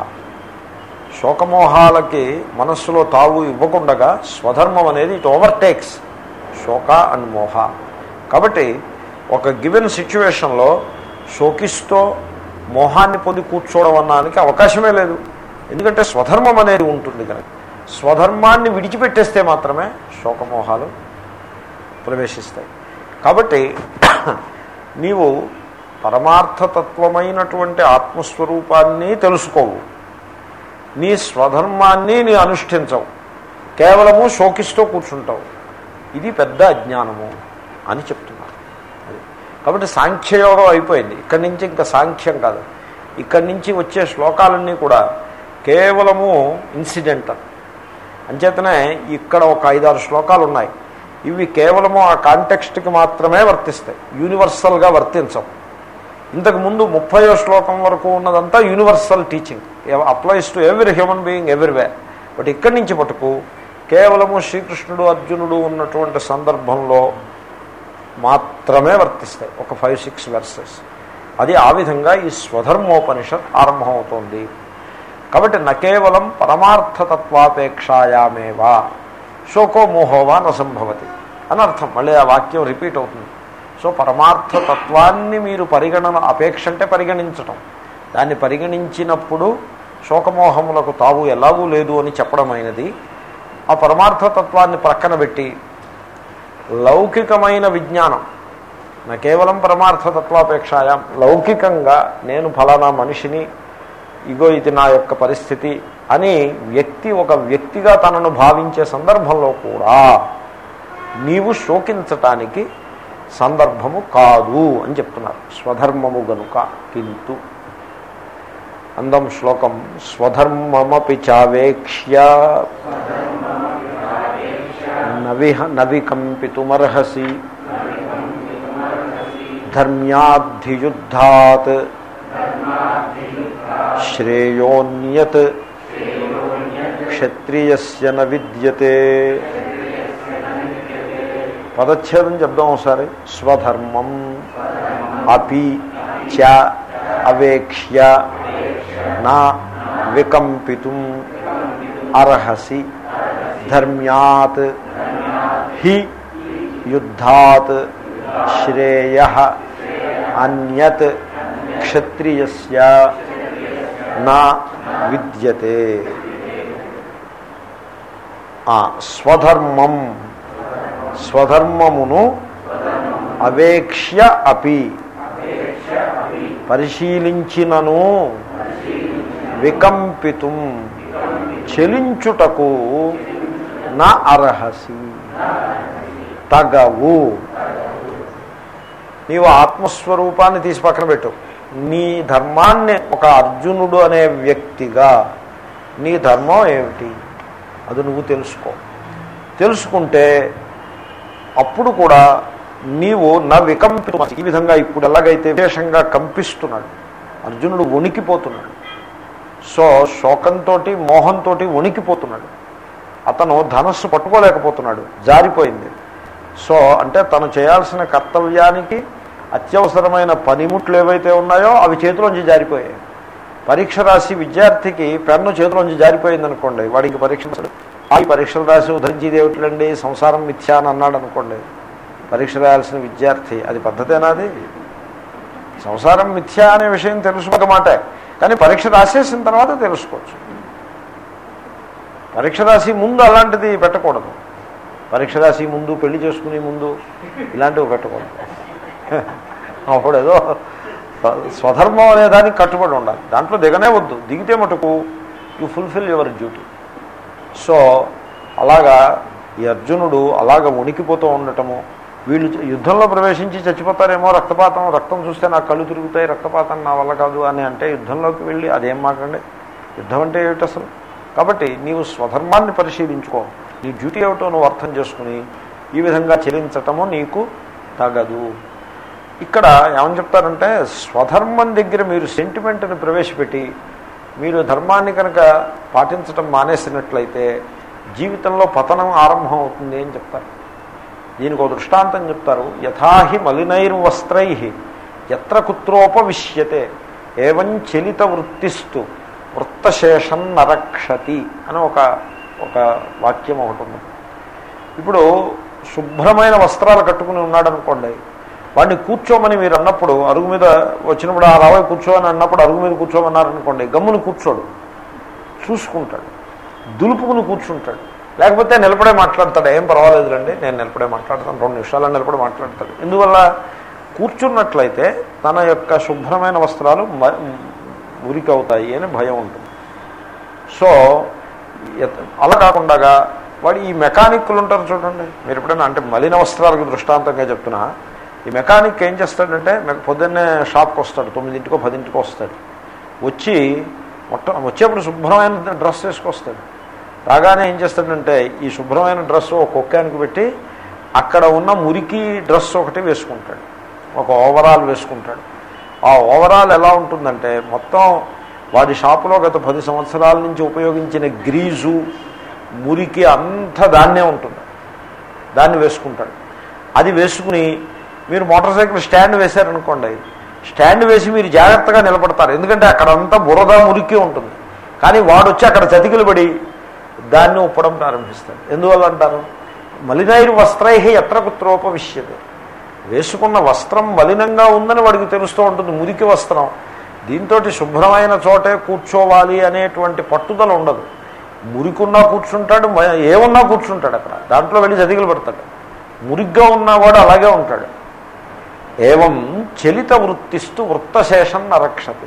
శోకమోహాలకి మనస్సులో తావు ఇవ్వకుండగా స్వధర్మం అనేది ఇట్ ఓవర్టేక్స్ శోక అండ్ మోహ కాబట్టి ఒక గివెన్ సిచ్యువేషన్లో శోకిస్తూ మోహాన్ని పొంది కూర్చోవడం అన్నానికి అవకాశమే లేదు ఎందుకంటే స్వధర్మం అనేది ఉంటుంది కనుక స్వధర్మాన్ని విడిచిపెట్టేస్తే మాత్రమే శోకమోహాలు ప్రవేశిస్తాయి కాబట్టి నీవు పరమార్థతత్వమైనటువంటి ఆత్మస్వరూపాన్ని తెలుసుకోవు నీ స్వధర్మాన్ని నీ అనుష్ఠించవు కేవలము శోకిస్తూ కూర్చుంటావు ఇది పెద్ద అజ్ఞానము అని చెప్తున్నారు కాబట్టి సాంఖ్యయోగం అయిపోయింది ఇక్కడి నుంచి ఇంకా సాంఖ్యం కాదు ఇక్కడి నుంచి వచ్చే శ్లోకాలన్నీ కూడా కేవలము ఇన్సిడెంటల్ అంచేతనే ఇక్కడ ఒక ఐదారు శ్లోకాలు ఉన్నాయి ఇవి కేవలము ఆ కాంటెక్స్ట్కి మాత్రమే వర్తిస్తాయి యూనివర్సల్గా వర్తించవు ఇంతకు ముందు ముప్పయో శ్లోకం వరకు ఉన్నదంతా universal teaching applies to every human being everywhere but ఇక్కడి నుంచి పట్టుకు కేవలము శ్రీకృష్ణుడు అర్జునుడు ఉన్నటువంటి సందర్భంలో మాత్రమే వర్తిస్తాయి ఒక ఫైవ్ సిక్స్ వెర్సెస్ అది ఆ విధంగా ఈ స్వధర్మోపనిషత్ ఆరంభమవుతోంది కాబట్టి నకేవలం పరమార్థతత్వాపేక్షాయామేవా శోకో మోహోవా నసంభవతి అని అర్థం మళ్ళీ ఆ వాక్యం రిపీట్ అవుతుంది సో పరమార్థతత్వాన్ని మీరు పరిగణన అపేక్ష అంటే పరిగణించటం దాన్ని పరిగణించినప్పుడు శోకమోహములకు తావు ఎలాగూ లేదు అని చెప్పడమైనది ఆ పరమార్థతత్వాన్ని ప్రక్కన పెట్టి లౌకికమైన విజ్ఞానం నా కేవలం పరమార్థతత్వాపేక్షాయం లౌకికంగా నేను ఫలానా మనిషిని ఇగో ఇది నా యొక్క పరిస్థితి అని వ్యక్తి ఒక వ్యక్తిగా తనను భావించే సందర్భంలో కూడా నీవు శోకించటానికి సందర్భము కాదు అని చెప్తున్నారు స్వధర్మము గనుక కింటు అందం శ్లోకం స్వధర్మమపి చావేక్ష్య నవిహ నవికంపితుమర్హసి ధర్మ్యాద్ధియుద్ధాత్ శ్రేయోన్యత్ క్షత్రియస్య న విద్యతే పదచ్ఛేదం చెప్దాం ఒకసారి స్వధర్మం అపి చ అవేక్ష్య నా వికంపితుం అర్హసి ధర్మ్యాత్ హి యుద్ధాత్ శ్రేయ అన్యత్ క్షత్రియస్య నా విద్యతే ఆ, స్వధర్మం స్వధర్మమును అవేక్ష్య అపి పరిశీలించినను వికంపితుం చెలించుటకు నా అర్హసి తగవు నీవు ఆత్మస్వరూపాన్ని తీసి పక్కన పెట్టు నీ ధర్మాన్ని ఒక అర్జునుడు అనే వ్యక్తిగా నీ ధర్మం ఏమిటి అది నువ్వు తెలుసుకో తెలుసుకుంటే అప్పుడు కూడా నీవు నా వికంపి ఈ విధంగా ఇప్పుడు ఎలాగైతే విశేషంగా కంపిస్తున్నాడు అర్జునుడు వణికిపోతున్నాడు సో శోకంతో మోహంతో వణికిపోతున్నాడు అతను ధనస్సు పట్టుకోలేకపోతున్నాడు జారిపోయింది సో అంటే తను చేయాల్సిన కర్తవ్యానికి అత్యవసరమైన పనిముట్లు ఏవైతే ఉన్నాయో అవి చేతిలోంచి జారిపోయాయి పరీక్ష రాసి విద్యార్థికి పెన్ను చేతిలోంచి జారిపోయింది అనుకోండి వాడికి పరీక్ష ఆ ఈ పరీక్షలు రాసి ఉద్ధరించేది ఏమిటండి సంసారం మిథ్యా అని అన్నాడు అనుకోండి పరీక్ష రాయాల్సిన విద్యార్థి అది పద్ధతేనాది సంసారం మిథ్యా అనే విషయం తెలుసుకోక మాటే కానీ పరీక్ష రాసేసిన తర్వాత తెలుసుకోవచ్చు పరీక్ష రాసి ముందు అలాంటిది పెట్టకూడదు పరీక్ష రాసి ముందు పెళ్లి చేసుకునే ముందు ఇలాంటివి పెట్టకూడదు అప్పుడు ఏదో స్వధర్మం అనే దానికి కట్టుబడి ఉండాలి దాంట్లో దిగనే వద్దు దిగితే మటుకు you fulfil your duty so అలాగా ఈ అర్జునుడు అలాగ ఉనికిపోతూ ఉండటము వీళ్ళు యుద్ధంలో ప్రవేశించి చచ్చిపోతారేమో రక్తపాతం రక్తం చూస్తే నాకు కళ్ళు తిరుగుతాయి రక్తపాతం నా వల్ల కాదు అని అంటే యుద్ధంలోకి వెళ్ళి అదేం మాకండి యుద్ధం అంటే ఏమిటి అసలు కాబట్టి నీవు స్వధర్మాన్ని పరిశీలించుకో నీ డ్యూటీ ఏమిటో నువ్వు అర్థం చేసుకుని ఈ విధంగా చెల్లించటము నీకు తగదు ఇక్కడ ఏమని చెప్తారంటే స్వధర్మం దగ్గర మీరు సెంటిమెంట్ని ప్రవేశపెట్టి మీరు ధర్మాన్ని కనుక పాటించటం మానేసినట్లయితే జీవితంలో పతనం ఆరంభం అవుతుంది అని చెప్తారు దీనికి ఒక దృష్టాంతం చెప్తారు యథాహి మలినైర్వస్త్రై ఎత్ర కుత్రోపవిశ్యతే ఏవం చలిత వృత్తిస్తు వృత్తశేషం నరక్షతి అని ఒక ఒక వాక్యం ఒకటి ఉంది ఇప్పుడు శుభ్రమైన వస్త్రాలు కట్టుకుని ఉన్నాడు అనుకోండి వాడిని కూర్చోమని మీరు అన్నప్పుడు అరుగు మీద వచ్చినప్పుడు ఆ రావై కూర్చోమని అన్నప్పుడు అరుగు మీద కూర్చోమన్నారనుకోండి గమ్మును కూర్చోడు చూసుకుంటాడు దులుపుకుని కూర్చుంటాడు లేకపోతే నిలబడే మాట్లాడతాడు ఏం పర్వాలేదులండి నేను నిలబడే మాట్లాడతాను రెండు నిమిషాలు నిలబడి మాట్లాడతాడు ఎందువల్ల కూర్చున్నట్లయితే తన యొక్క శుభ్రమైన వస్త్రాలు మ- మురికి అవుతాయి అని భయం ఉంటుంది సో ఎత- అలా కాకుండా వాడు ఈ మెకానిక్లు ఉంటారు చూడండి మీరు ఎప్పుడైనా అంటే మలిన వస్త్రాలకు దృష్టాంతంగా చెప్తున్నా ఈ మెకానిక్ ఏం చేస్తాడంటే మె- పొద్దున్నే షాప్కి వస్తాడు తొమ్మిదింటికో పదింటికో వస్తాడు వచ్చి మొట్ట వచ్చేప్పుడు శుభ్రమైన డ్రెస్ వేసుకొస్తాడు రాగానే ఏం చేస్తాడంటే ఈ శుభ్రమైన డ్రెస్ ఒక కుక్కానికి పెట్టి అక్కడ ఉన్న మురికి డ్రెస్ ఒకటి వేసుకుంటాడు ఒక ఓవరాల్ వేసుకుంటాడు ఆ ఓవరాల్ ఎలా ఉంటుందంటే మొత్తం వాడి షాపులో గత పది సంవత్సరాల నుంచి ఉపయోగించిన గ్రీజు మురికి అంతా దాన్నే ఉంటుంది దాన్ని వేసుకుంటాడు అది వేసుకుని మీరు మోటార్ సైకిల్ స్టాండ్ వేశారనుకోండి స్టాండ్ వేసి మీరు జాగ్రత్తగా నిలబడతారు ఎందుకంటే అక్కడంతా బురద మురికి ఉంటుంది కానీ వాడు వచ్చి అక్కడ చతికిలు పడి దాన్ని ఉప్పడం ప్రారంభిస్తాడు ఎందువల్ల అంటారు మలినైరు వస్త్రై ఎత్ర కుత్రోపవిష్యతే వేసుకున్న వస్త్రం మలినంగా ఉందని వాడికి తెలుస్తూ ఉంటుంది మురికి వస్త్రం దీంతో శుభ్రమైన చోటే కూర్చోవాలి అనేటువంటి పట్టుదల ఉండదు మురికున్నా కూర్చుంటాడు మ- ఏమున్నా కూర్చుంటాడు అక్కడ దాంట్లో వెళ్ళి చదిగులు పడతాడు మురిగ్గా ఉన్నవాడు అలాగే ఉంటాడు ఏవం చలిత వృత్తిస్తూ వృత్తశేషం నరక్షతి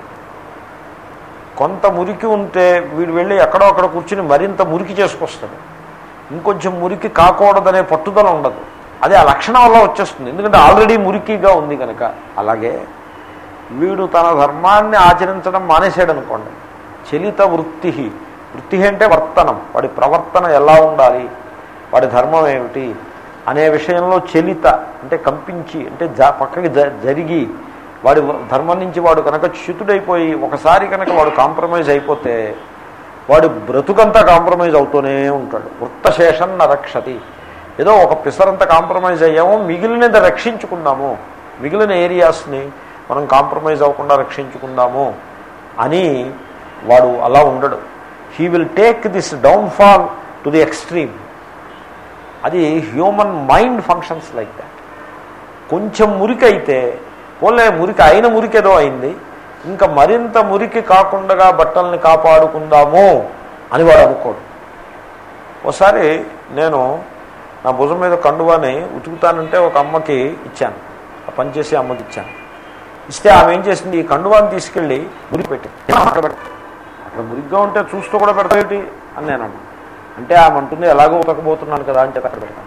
కొంత మురికి ఉంటే వీడు వెళ్ళి ఎక్కడో అక్కడ కూర్చుని మరింత మురికి చేసుకొస్తాడు ఇంకొంచెం మురికి కాకూడదనే పట్టుదల ఉండదు అది ఆ లక్షణం వల్ల వచ్చేస్తుంది ఎందుకంటే ఆల్రెడీ మురికిగా ఉంది కనుక అలాగే వీడు తన ధర్మాన్ని ఆచరించడం మానేశాడు అనుకోండి చలిత వృత్తి వృత్తి అంటే వర్తనం వాడి ప్రవర్తన ఎలా ఉండాలి వాడి ధర్మం ఏమిటి అనే విషయంలో చలిత అంటే కంపించి అంటే జా పక్కకి జ- జరిగి వాడి ధర్మం నుంచి వాడు కనుక చ్యుతుడైపోయి ఒకసారి కనుక వాడు కాంప్రమైజ్ అయిపోతే వాడు బ్రతుకంతా కాంప్రమైజ్ అవుతూనే ఉంటాడు వృత్తశేషం నరక్షతి ఏదో ఒక పిసరంతా కాంప్రమైజ్ అయ్యాము మిగిలినది రక్షించుకుందాము మిగిలిన ఏరియాస్ని మనం కాంప్రమైజ్ అవ్వకుండా రక్షించుకుందాము అని వాడు అలా ఉండడు he will take this downfall to the extreme అది human mind functions like that కొంచెం మురికి అయితే పోలే మురికి అయిన మురికి ఏదో అయింది ఇంకా మరింత మురికి కాకుండా బట్టల్ని కాపాడుకుందాము అని వాడు అనుకోడు ఒకసారి నేను నా భుజం మీద కండువాని ఉతుకుతానంటే ఒక అమ్మకి ఇచ్చాను ఆ పనిచేసే అమ్మకి ఇచ్చాను ఇస్తే ఆమె ఏం చేసింది ఈ కండువాని తీసుకెళ్ళి మురికి పెట్టి అక్కడ పెట్ట అక్కడ మురిగ్గా ఉంటే చూస్తూ కూడా పెడతాయి అని నేను అన్నా అంటే ఆమె అంటుంది ఎలాగో ఉతకబోతున్నాను కదా అంటే అక్కడ పెడతాను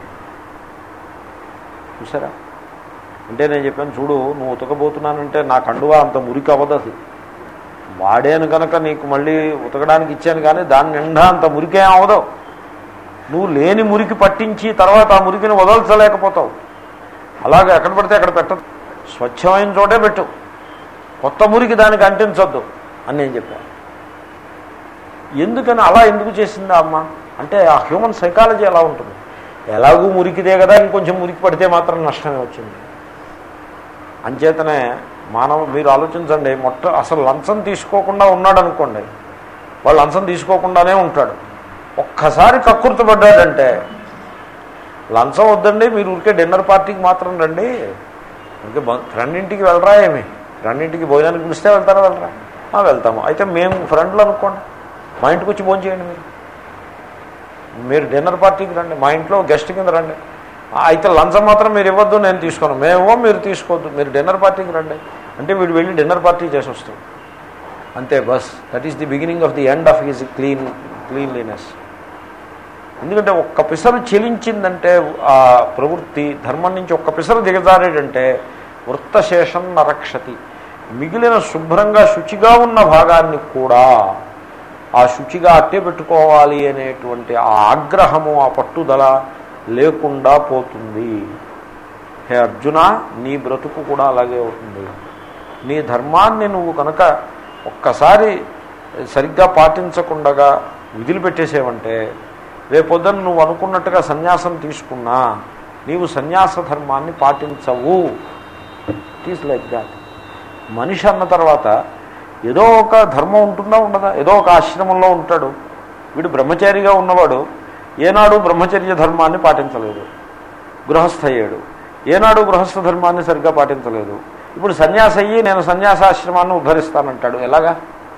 చూసారా అంటే నేను చెప్పాను చూడు నువ్వు ఉతకబోతున్నానంటే నా కండువా అంత మురికి అవ్వదు అది వాడేను కనుక నీకు మళ్ళీ ఉతకడానికి ఇచ్చాను కానీ దాని నిండా అంత మురికేం అవ్వదు నువ్వు లేని మురికి పట్టించి తర్వాత ఆ మురికిని వదల్చలేకపోతావు అలాగే ఎక్కడ పడితే అక్కడ పెట్టదు స్వచ్ఛమైన చోటే పెట్టు కొత్త మురికి దానికి అంటించొద్దు అని నేను చెప్పాను ఎందుకని అలా ఎందుకు చేసిందా అమ్మ అంటే ఆ హ్యూమన్ సైకాలజీ ఎలా ఉంటుంది ఎలాగూ మురికిదే కదా ఇంకొంచెం మురికి పడితే మాత్రం నష్టమే వచ్చింది అంచేతనే మానవ మీరు ఆలోచించండి మొట్ట అసలు లంచం తీసుకోకుండా ఉన్నాడు అనుకోండి వాళ్ళు లంచం తీసుకోకుండానే ఉంటాడు ఒక్కసారి కక్కుర్తపడ్డాడంటే లంచం వద్దండి మీరు ఊరికే డిన్నర్ పార్టీకి మాత్రం రండి ఇంకే ఫ్రెండ్ ఇంటికి వెళ్ళరా ఏమి ఫ్రెండ్ ఇంటికి భోజనానికి పిలిస్తే వెళ్తారా వెళ్ళరా "ఆ, వెళ్తాము అయితే మేము ఫ్రెండ్లు అనుకోండి మా ఇంటికి వచ్చి భోజనం చేయండి మీరు మీరు డిన్నర్ పార్టీకి రండి మా ఇంట్లో గెస్ట్ కింద రండి "ఆ, అయితే లంచం మాత్రం మీరు ఇవ్వద్దు నేను తీసుకోను మేమో మీరు తీసుకోవద్దు మీరు డిన్నర్ పార్టీకి రండి అంటే వీడు వెళ్ళి డిన్నర్ పార్టీ చేసి వస్తాడు అంతే బస్ that is the beginning of the end of his clean cleanliness ఎందుకంటే ఒక్క పిసరు చెలించిందంటే ఆ ప్రవృత్తి ధర్మం నుంచి ఒక్క పిసరు దిగజారేటంటే వృత్తశేషం నరక్షతి మిగిలిన శుభ్రంగా శుచిగా ఉన్న భాగాన్ని కూడా ఆ శుచిగా అట్టే పెట్టుకోవాలి అనేటువంటి ఆ ఆగ్రహము ఆ పట్టుదల లేకుండా పోతుంది హే అర్జున నీ బ్రతుకు కూడా అలాగే అవుతుంది నీ ధర్మాన్ని నువ్వు కనుక ఒక్కసారి సరిగ్గా పాటించకుండగా విదిలిపెట్టేసేవంటే రేపొద్దున నువ్వు అనుకున్నట్టుగా సన్యాసం తీసుకున్నా నీవు సన్యాస ధర్మాన్ని పాటించవు ఇట్ ఈస్ లైక్ దాట్ మనిషి అన్న తర్వాత ఏదో ఒక ధర్మం ఉంటుందా ఉండదా ఏదో ఒక ఆశ్రమంలో ఉంటాడు వీడు బ్రహ్మచారిగా ఉన్నవాడు ఏనాడు బ్రహ్మచర్య ధర్మాన్ని పాటించలేదు గృహస్థ అయ్యాడు ఏనాడు గృహస్థ ధర్మాన్ని సరిగ్గా పాటించలేదు ఇప్పుడు సన్యాసి అయ్యి నేను సన్యాసాశ్రమాన్ని ఉద్ధరిస్తానంటాడు ఎలాగా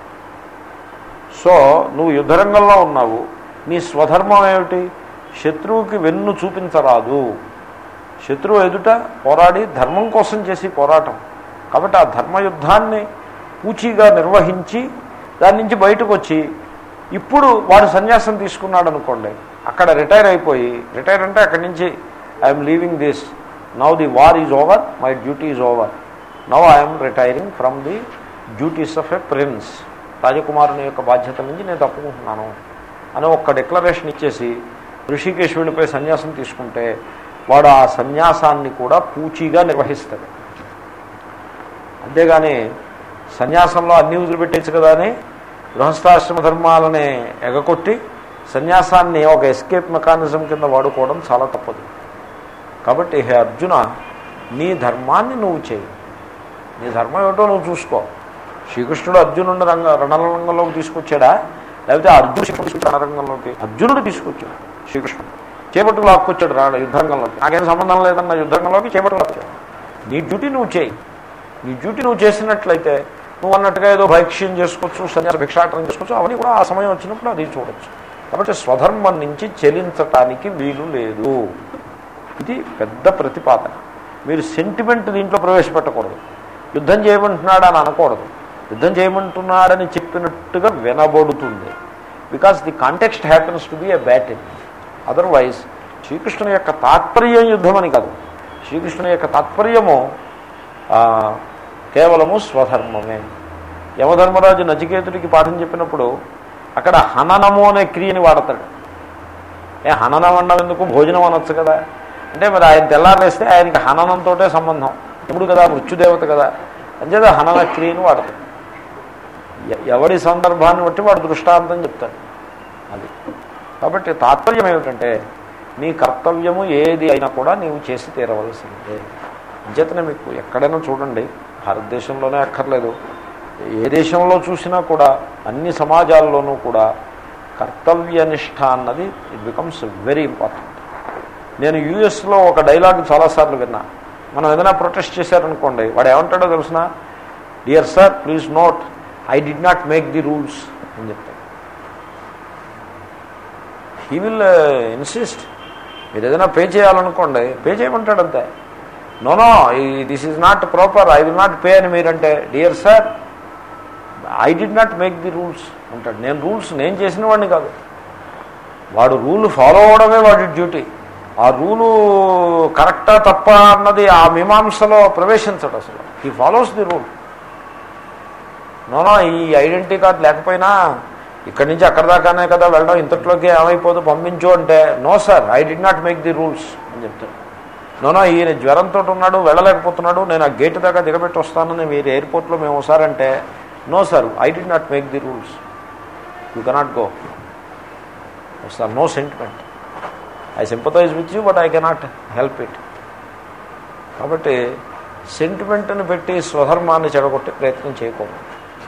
సో నువ్వు యుద్ధరంగంలో ఉన్నావు నీ స్వధర్మం ఏమిటి శత్రువుకి వెన్ను చూపించరాదు శత్రువు ఎదుట పోరాడి ధర్మం కోసం చేసి పోరాటం కాబట్టి ఆ ధర్మయుద్ధాన్ని పూచీగా నిర్వహించి దాని నుంచి బయటకు వచ్చి ఇప్పుడు వాడు సన్యాసం తీసుకున్నాడు అనుకోండి అక్కడ రిటైర్ అయిపోయి రిటైర్ అంటే అక్కడి నుంచి I'm leaving this now the war is over my duty is over now I'm retiring from the duties of a prince రాజకుమారుని యొక్క బాధ్యత నుంచి నేను తప్పుకుంటున్నాను అని ఒక్క డిక్లరేషన్ ఇచ్చేసి ఋషికేశ్ వెళ్ళిపోయి సన్యాసం తీసుకుంటే వాడు ఆ సన్యాసాన్ని కూడా పూచీగా నిర్వహిస్తాడు అంతేగాని సన్యాసంలో అన్ని వదిలిపెట్టేచ్చు కదా అని గృహస్థాశ్రమ ధర్మాలని ఎగకొట్టి సన్యాసాన్ని ఒక ఎస్కేప్ మెకానిజం కింద వాడుకోవడం చాలా తప్పదు కాబట్టి హే అర్జున నీ ధర్మాన్ని నువ్వు చేయి నీ ధర్మం ఏమిటో నువ్వు చూసుకో శ్రీకృష్ణుడు అర్జునుడు రంగ రణరంగంలోకి తీసుకొచ్చాడా లేకపోతే అర్జునుడు శ్రీకృష్ణుడు రణరంగంలోకి అర్జునుడు తీసుకొచ్చాడు శ్రీకృష్ణుడు చేపట్టుకు లాక్కొచ్చాడు రా యుద్ధరంగంలోకి నాకేం సంబంధం లేదన్న యుద్ధరంగంలోకి చేపట్టుకు లాక్కొచ్చాడు నీ డ్యూటీ నువ్వు చేయి నీ డ్యూటీ నువ్వు చేసినట్లయితే నువ్వు అన్నట్టుగా ఏదో భైక్ష్యం చేసుకోవచ్చు సన్యాస భిక్షాటనం చేసుకోవచ్చు అవన్నీ కూడా ఆ సమయం వచ్చినప్పుడు అది చూడొచ్చు కాబట్టి స్వధర్మం నుంచి చెలించటానికి వీలు లేదు ఇది పెద్ద ప్రతిపాదన మీరు సెంటిమెంట్ దీంట్లో ప్రవేశపెట్టకూడదు యుద్ధం చేయమంటున్నాడు అని అనకూడదు యుద్ధం చేయమంటున్నాడని చెప్పినట్టుగా వినబడుతుంది because the context happens to be a battle otherwise శ్రీకృష్ణుని యొక్క తాత్పర్యం యుద్ధం అని కాదు శ్రీకృష్ణుని యొక్క తాత్పర్యము ఆ, కేవలము స్వధర్మమే యమధర్మరాజు నచికేతుడికి పాఠం చెప్పినప్పుడు అక్కడ హననము అనే క్రియని వాడతాడు ఏ హననం అన్నం ఎందుకు భోజనం అనొచ్చు కదా అంటే మరి ఆయన తెల్లారేస్తే ఆయనకి హననంతో సంబంధం ఇప్పుడు కదా మృత్యుదేవత కదా అంచేత హనన క్రియని వాడతాడు ఎ- ఎవడి సందర్భాన్ని బట్టి వాడు దృష్టాంతం చెప్తాడు అది కాబట్టి తాత్పర్యం ఏమిటంటే నీ కర్తవ్యము ఏది అయినా కూడా నీవు చేసి తీరవలసిందే అంచేతనే మీకు ఎక్కడైనా చూడండి భారతదేశంలోనే అక్కర్లేదు ఏ దేశంలో చూసినా కూడా అన్ని సమాజాల్లోనూ కూడా కర్తవ్యనిష్ట అన్నది ఇట్ బికమ్స్ వెరీ ఇంపార్టెంట్ నేను యూఎస్లో ఒక డైలాగ్ చాలాసార్లు విన్నా మనం ఏదైనా ప్రొటెస్ట్ చేశారనుకోండి వాడు ఏమంటాడో తెలిసిన dear sir please note I did not make the rules అని చెప్తాడు హీ విల్ ఇన్సిస్ట్ మీరు ఏదైనా పే చేయాలనుకోండి పే చేయమంటాడు అంతే no no this is not proper I will not pay అని మీరంటే dear sir I did not make the rules అంటాడు నేను రూల్స్ నేను చేసిన వాడిని కాదు వాడు రూల్ ఫాలో అవడమే వాడి డ్యూటీ ఆ రూలు కరెక్టా తప్ప అన్నది ఆ మీమాంసలో ప్రవేశించడు అసలు he follows the rule no no ఈ ఐడెంటిటీ కార్డు లేకపోయినా ఇక్కడి నుంచి అక్కడ దాకానే కదా వెళ్ళడం ఇంతట్లోకి ఏమైపోదు పంపించు అంటే no sir I did not make the rules అని చెప్తాడు నోనో ఈయన జ్వరంతో ఉన్నాడు వెళ్ళలేకపోతున్నాడు నేను ఆ గేట్ దాకా దిగబెట్టి వస్తానని మీరు ఎయిర్పోర్ట్లో మేము ఒకసారంటే no sir I did not make the rules you cannot go sir no sentiment I sympathise with you but I cannot help it కాబట్టి సెంటిమెంట్ని పెట్టి స్వధర్మాన్ని చెడగొట్టే ప్రయత్నం చేయకూడదు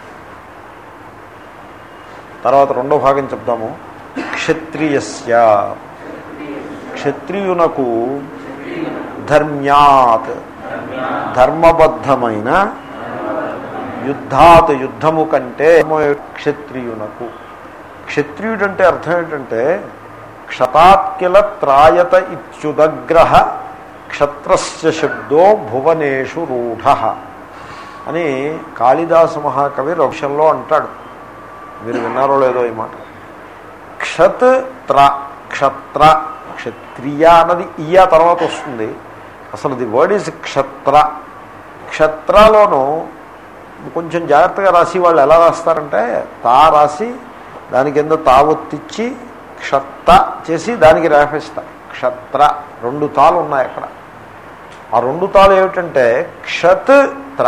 తర్వాత రెండో భాగం చెప్దాము క్షత్రియస్య క్షత్రియునకు ధర్మ్యాత్ ధర్మబద్ధమైన యుద్ధాత్ యుద్ధము కంటే క్షత్రియునకు క్షత్రియుడంటే అర్థం ఏంటంటే క్షతాత్కిల త్రాయత ఇత్యుదగ్రహ క్షత్రస్య శబ్దో భువనేషు రూఢ అని కాళిదాస మహాకవి రక్షంలో అంటాడు మీరు విన్నారో లేదో ఈ మాట క్షత్ త్ర క్షత్ర క్షత్రియ అన్నది ఇయా తర్వాత వస్తుంది అసలు ది వర్డ్ ఈజ్ క్షత్ర క్షత్రలోను కొంచెం జాగ్రత్తగా రాసి వాళ్ళు ఎలా రాస్తారంటే తా రాసి దాని కింద తావొత్తిచ్చి క్షత్త చేసి దానికి రేపిస్తారు క్షత్ర రెండు తాలు ఉన్నాయి అక్కడ ఆ రెండు తాలు ఏమిటంటే క్షత్ త్ర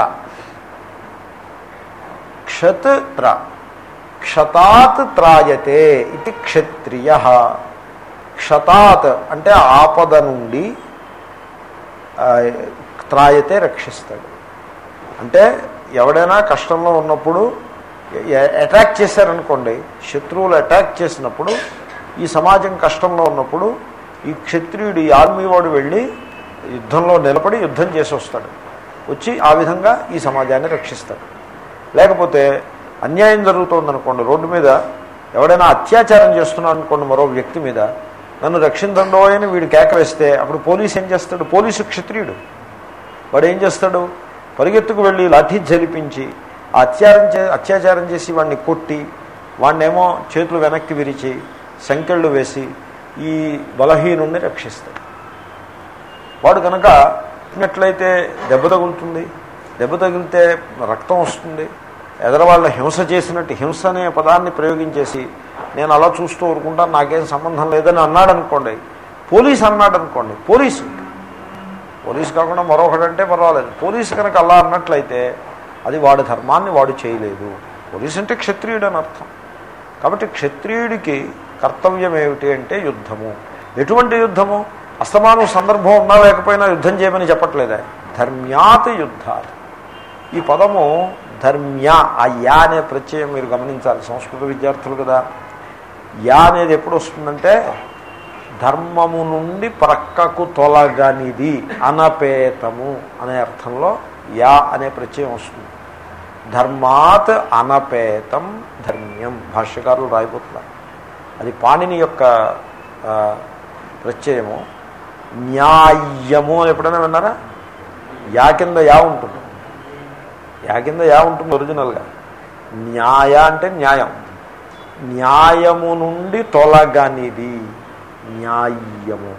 క్షత్ త్ర క్షతాత్ త్రాయతే ఇది క్షత్రియ క్షతాత్ అంటే ఆపద నుండి త్రాయతే రక్షిస్తాడు అంటే ఎవడైనా కష్టంలో ఉన్నప్పుడు అటాక్ చేశారనుకోండి శత్రువులు అటాక్ చేసినప్పుడు ఈ సమాజం కష్టంలో ఉన్నప్పుడు ఈ క్షత్రియుడు ఈ ఆర్మీ వాడు వెళ్ళి యుద్ధంలో నిలబడి యుద్ధం చేసి వస్తాడు వచ్చి ఆ విధంగా ఈ సమాజాన్ని రక్షిస్తాడు లేకపోతే అన్యాయం జరుగుతోందనుకోండి రోడ్డు మీద ఎవడైనా అత్యాచారం చేస్తున్నాడు అనుకోండి మరో వ్యక్తి మీద నన్ను రక్షించండో అని వీడు కేక వేస్తే అప్పుడు పోలీసు ఏం చేస్తాడు పోలీసు క్షత్రియుడు వాడు ఏం చేస్తాడు పరిగెత్తుకు వెళ్ళి లాఠీ జలిపించి అత్యాచారం చే అత్యాచారం చేసి వాడిని కొట్టి వాడినేమో చేతులు వెనక్కి విరిచి సంకెళ్ళు వేసి ఈ బలహీనుణ్ణి రక్షిస్తాడు వాడు కనుక ఉన్నట్లయితే దెబ్బ తగులుతుంది దెబ్బ తగిలితే రక్తం వస్తుంది ఎదరవాళ్ళ హింస చేసినట్టు హింస అనే పదాన్ని ప్రయోగించేసి నేను అలా చూస్తూ ఊరుకుంటాను నాకేం సంబంధం లేదని అన్నాడు అనుకోండి పోలీస్ అన్నాడు అనుకోండి పోలీసు పోలీస్ కాకుండా మరొకడంటే పర్వాలేదు పోలీసు కనుక అలా అన్నట్లయితే అది వాడి ధర్మాన్ని వాడు చేయలేదు పోలీస్ అంటే క్షత్రియుడు అని అర్థం కాబట్టి క్షత్రియుడికి కర్తవ్యం ఏమిటి అంటే యుద్ధము ఎటువంటి యుద్ధము అస్తమానం సందర్భం ఉన్నా లేకపోయినా యుద్ధం చేయమని చెప్పట్లేదే ధర్మ్యాత్ యుద్ధాత్ ఈ పదము ధర్మ్య ఆ యా అనే ప్రత్యయం మీరు గమనించాలి సంస్కృత విద్యార్థులు కదా యా అనేది ఎప్పుడు వస్తుందంటే ధర్మము నుండి ప్రక్కకు తొలగనిది అనపేతము అనే అర్థంలో యా అనే ప్రత్యయం వస్తుంది ధర్మాత్ అనపేతం ధర్మ్యం భాష్యకారులు రాయిపోతున్నారు అది పాణిని యొక్క ప్రత్యయము న్యాయము అని ఎప్పుడైనా విన్నారా యా కింద యా ఉంటుంది యా కింద యా ఉంటుంది ఒరిజినల్గా న్యాయ అంటే న్యాయం న్యాయము నుండి తొలగనిది న్యాయము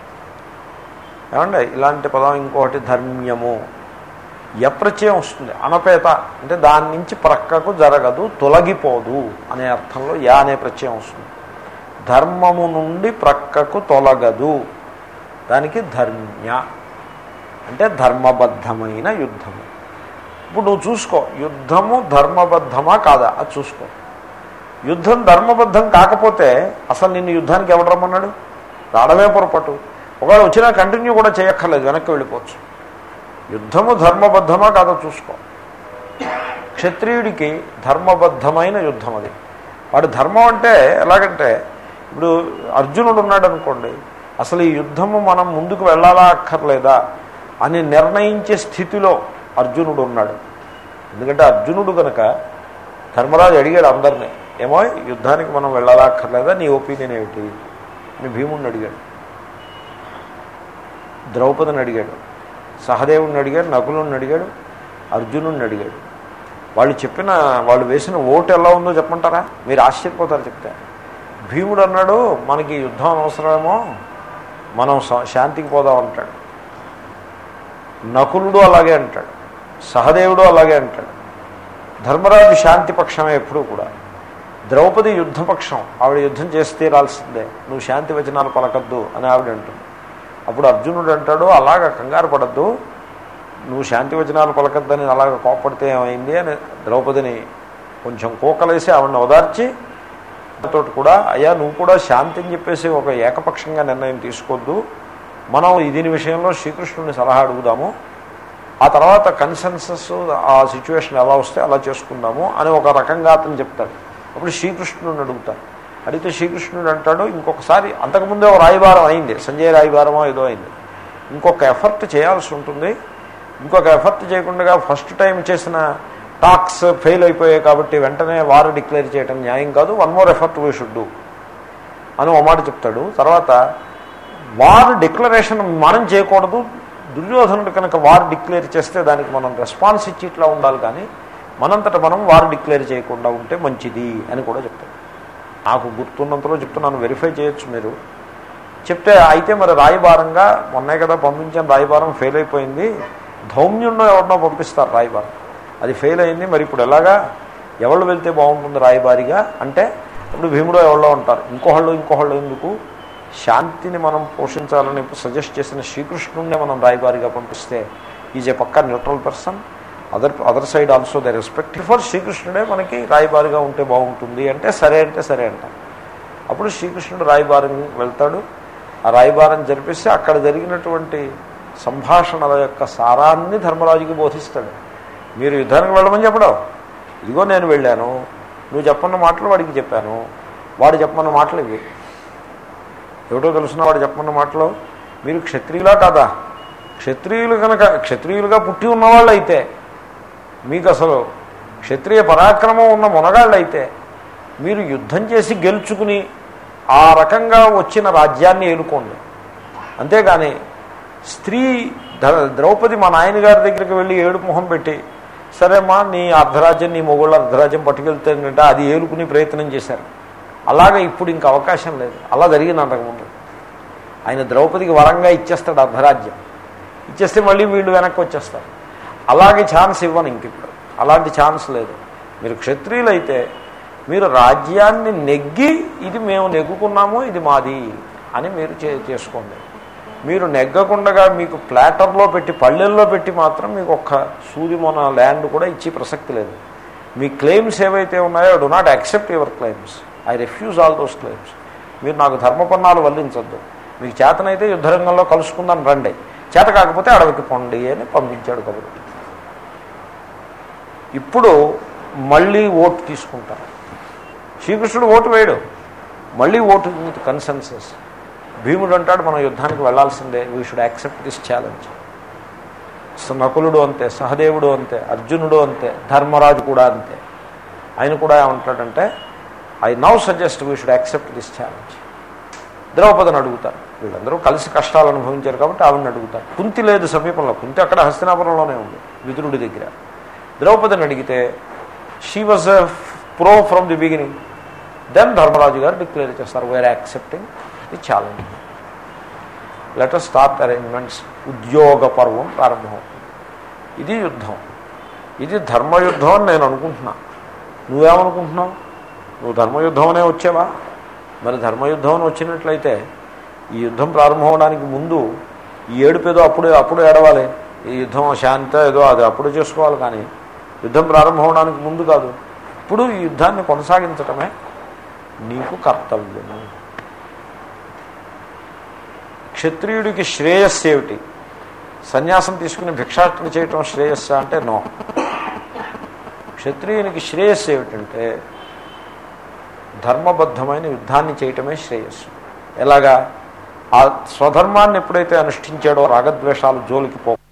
ఏమండి ఇలాంటి పదం ఇంకొకటి ధర్మ్యము యప్రచయం వస్తుంది అనపేత అంటే దాని నుంచి ప్రక్కకు జరగదు తొలగిపోదు అనే అర్థంలో యా అనే ప్రత్యయం వస్తుంది ధర్మము నుండి ప్రక్కకు తొలగదు దానికి ధర్మ్య అంటే ధర్మబద్ధమైన యుద్ధము ఇప్పుడు నువ్వు చూసుకో యుద్ధము ధర్మబద్ధమా కాదా అది చూసుకో యుద్ధం ధర్మబద్ధం కాకపోతే అసలు నిన్ను యుద్ధానికి ఎవడు రమ్మన్నాడు రావడమే పొరపాటు ఒకవేళ వచ్చినా కంటిన్యూ కూడా చేయక్కర్లేదు వెనక్కి వెళ్ళిపోవచ్చు యుద్ధము ధర్మబద్ధమా కాదో చూసుకో క్షత్రియుడికి ధర్మబద్ధమైన యుద్ధం అది వాడు ధర్మం అంటే ఎలాగంటే ఇప్పుడు అర్జునుడు ఉన్నాడు అనుకోండి అసలు ఈ యుద్ధము మనం ముందుకు వెళ్ళాలా అక్కర్లేదా అని నిర్ణయించే స్థితిలో అర్జునుడు ఉన్నాడు ఎందుకంటే అర్జునుడు కనుక ధర్మరాజు అడిగాడు అందరినీ ఏమో యుద్ధానికి మనం వెళ్ళాలా అక్కర్లేదా నీ ఒపీనియన్ ఏమిటి అని భీముడిని అడిగాడు ద్రౌపదిని అడిగాడు సహదేవుడిని అడిగాడు నకులుని అడిగాడు అర్జునుడిని అడిగాడు వాళ్ళు చెప్పిన వాళ్ళు వేసిన ఓటు ఎలా ఉందో చెప్పమంటారా మీరు ఆశ్చర్యపోతారు చెప్తే భీముడు అన్నాడు మనకి యుద్ధం అవసరమేమో మనం శా- శాంతికి పోదాం అంటాడు నకులుడు అలాగే అంటాడు సహదేవుడు అలాగే అంటాడు ధర్మరాజు శాంతి పక్షమే ఎప్పుడూ కూడా ద్రౌపది యుద్ధపక్షం ఆవిడ యుద్ధం చేసి తీరాల్సిందే నువ్వు శాంతి వచనాలు పలకద్దు అని ఆవిడ అంటుంది అప్పుడు అర్జునుడు అంటాడు అలాగ కంగారు పడద్దు నువ్వు శాంతి వచనాలు పలకద్దని అలాగ కోపడితే ఏమైంది అని ద్రౌపదిని కొంచెం కోకలేసి ఆవిడని ఓదార్చి తోటి కూడా అయ్యా నువ్వు కూడా శాంతి అని చెప్పేసి ఒక ఏకపక్షంగా నిర్ణయం తీసుకోవద్దు మనం దీని విషయంలో శ్రీకృష్ణుని సలహా అడుగుదాము ఆ తర్వాత కన్సెన్సస్ ఆ సిచ్యువేషన్ ఎలా వస్తే అలా చేసుకుందాము అని ఒక రకంగా అతను చెప్తాడు అప్పుడు శ్రీకృష్ణుడిని అడుగుతాడు అడిగితే శ్రీకృష్ణుడు అంటాడు ఇంకొకసారి అంతకుముందే ఒక రాయబారం అయింది సంజయ్ రాయబారమో ఏదో అయింది ఇంకొక ఎఫర్ట్ చేయాల్సి ఉంటుంది ఇంకొక ఎఫర్ట్ చేయకుండా ఫస్ట్ టైం చేసిన టాక్స్ ఫెయిల్ అయిపోయాయి కాబట్టి వెంటనే వారు డిక్లేర్ చేయడం న్యాయం కాదు one more effort we should do అని ఒక మాట చెప్తాడు తర్వాత వారు డిక్లరేషన్ మనం చేయకూడదు దుర్యోధనుడు కనుక వారు డిక్లేర్ చేస్తే దానికి మనం రెస్పాన్స్ ఇచ్చి ఇట్లా ఉండాలి కానీ మనంతట మనం వారు డిక్లేర్ చేయకుండా ఉంటే మంచిది అని కూడా చెప్తాడు నాకు గుర్తున్నంతలో చెప్తున్నాను వెరిఫై చేయొచ్చు మీరు చెప్తే అయితే మరి రాయబారంగా మొన్నే కదా పంపించిన రాయబారం ఫెయిల్ అయిపోయింది ధౌమ్యున్నో ఎవరినో పంపిస్తారు రాయబారం అది ఫెయిల్ అయింది మరి ఇప్పుడు ఎలాగా ఎవరు వెళ్తే బాగుంటుంది రాయబారిగా అంటే ఇప్పుడు భీముడు ఎవరో ఉంటారు ఇంకోహళ్ళు ఇంకోహళ్ళు ఎందుకు శాంతిని మనం పోషించాలని సజెస్ట్ చేసిన శ్రీకృష్ణుడినే మనం రాయబారిగా పంపిస్తే ఈజ్ ఏ పక్కా neutral person other other side also the respect for శ్రీకృష్ణుడే మనకి రాయబారిగా ఉంటే బాగుంటుంది అంటే సరే అంటే సరే అంటారు అప్పుడు శ్రీకృష్ణుడు రాయబారం వెళ్తాడు ఆ రాయబారం జరిపిస్తే అక్కడ జరిగినటువంటి సంభాషణల యొక్క సారాన్ని ధర్మరాజుకి బోధిస్తాడు మీరు యుద్ధానికి వెళ్ళమని చెప్పడం ఇదిగో నేను వెళ్ళాను నువ్వు చెప్పన్న మాటలు వాడికి చెప్పాను వాడు చెప్పమన్న మాటలు ఇవి ఏమిటో తెలుసిన వాడు చెప్పమన్న మాటలు మీరు క్షత్రియులా కాదా క్షత్రియులు కనుక క్షత్రియులుగా పుట్టి ఉన్నవాళ్ళు అయితే మీకు అసలు క్షత్రియ పరాక్రమం ఉన్న మునగాళ్ళు అయితే మీరు యుద్ధం చేసి గెలుచుకుని ఆ రకంగా వచ్చిన రాజ్యాన్ని ఏలుకోండి అంతేగాని స్త్రీ ధ- ద్రౌపది మా నాయనగారి దగ్గరికి వెళ్ళి ఏడు మొహం పెట్టి సరేమ్మా నీ అర్ధరాజ్యం నీ మొగుళ్ళ అర్ధరాజ్యం పట్టుకెళ్తుందంటే అది ఏలుకుని ప్రయత్నం చేశారు అలాగే ఇప్పుడు ఇంక అవకాశం లేదు అలా జరిగింది అంతకుముందు ఆయన ద్రౌపదికి వరంగా ఇచ్చేస్తాడు అర్ధరాజ్యం ఇచ్చేస్తే మళ్ళీ వీళ్ళు వెనక్కి వచ్చేస్తారు అలాగే ఛాన్స్ ఇవ్వను ఇంక ఇప్పుడు అలాంటి ఛాన్స్ లేదు మీరు క్షత్రియులైతే మీరు రాజ్యాన్ని నెగ్గి ఇది మేము నెగ్గుకున్నాము ఇది మాది అని మీరు చే చేసుకోండి మీరు నెగ్గకుండగా మీకు ప్లాటర్లో పెట్టి పల్లెల్లో పెట్టి మాత్రం మీకు ఒక్క సూది మొన ల్యాండ్ కూడా ఇచ్చే ప్రసక్తి లేదు మీ క్లెయిమ్స్ ఏవైతే ఉన్నాయో do not accept your claims I refuse all those claims మీరు నాకు ధర్మపన్నాలు వల్లించద్దు మీకు చేతనైతే యుద్ధరంగంలో కలుసుకుందాం రండి చేత కాకపోతే అడవికి పొండి అని పంపించాడు కబురు ఇప్పుడు మళ్ళీ ఓటు తీసుకుంటారు శ్రీకృష్ణుడు ఓటు వేయడు మళ్ళీ ఓటు విత్ కన్సెన్సస్ భీముడు అంటాడు మనం యుద్ధానికి వెళ్లాల్సిందే we should accept this challenge నకులుడు అంతే సహదేవుడు అంతే అర్జునుడు అంతే ధర్మరాజు కూడా అంతే ఆయన కూడా ఏమంటాడంటే I now suggest we should accept this challenge ద్రౌపదిని అడుగుతారు వీళ్ళందరూ కలిసి కష్టాలు అనుభవించారు కాబట్టి ఆవిడని అడుగుతారు కుంతి లేదు సమీపంలో కుంతి అక్కడ హస్తినాపురంలోనే ఉంది విదురుడి దగ్గర ద్రౌపదిని అడిగితే she was pro from the beginning then Dharmaraju garu declare చేస్తారు we're accepting the challenge later start arrangements Udyoga Parvam ప్రారంభమవుతుంది ఇది యుద్ధం ఇది ధర్మయుద్ధం అని నేను అనుకుంటున్నా నువ్వేమనుకుంటున్నావు నువ్వు ధర్మయుద్ధం అనే వచ్చావా మరి ధర్మయుద్ధం అని వచ్చినట్లయితే ఈ యుద్ధం ప్రారంభమవడానికి ముందు ఈ ఏడుపేదో అప్పుడు అప్పుడు ఏడవాలి ఈ యుద్ధం శాంత ఏదో అది అప్పుడు చేసుకోవాలి కానీ యుద్ధం ప్రారంభమవడానికి ముందు కాదు ఇప్పుడు ఈ యుద్ధాన్ని కొనసాగించటమే నీకు కర్తవ్యము క్షత్రియుడికి శ్రేయస్సు ఏమిటి సన్యాసం తీసుకుని భిక్షాటన చేయటం శ్రేయస్సా అంటే నో క్షత్రియునికి శ్రేయస్సు ఏమిటంటే ధర్మబద్ధమైన యుద్ధాన్ని చేయటమే శ్రేయస్సు ఎలాగా ఆ స్వధర్మాన్ని ఎప్పుడైతే అనుష్ఠించాడో రాగద్వేషాలు జోలికి పో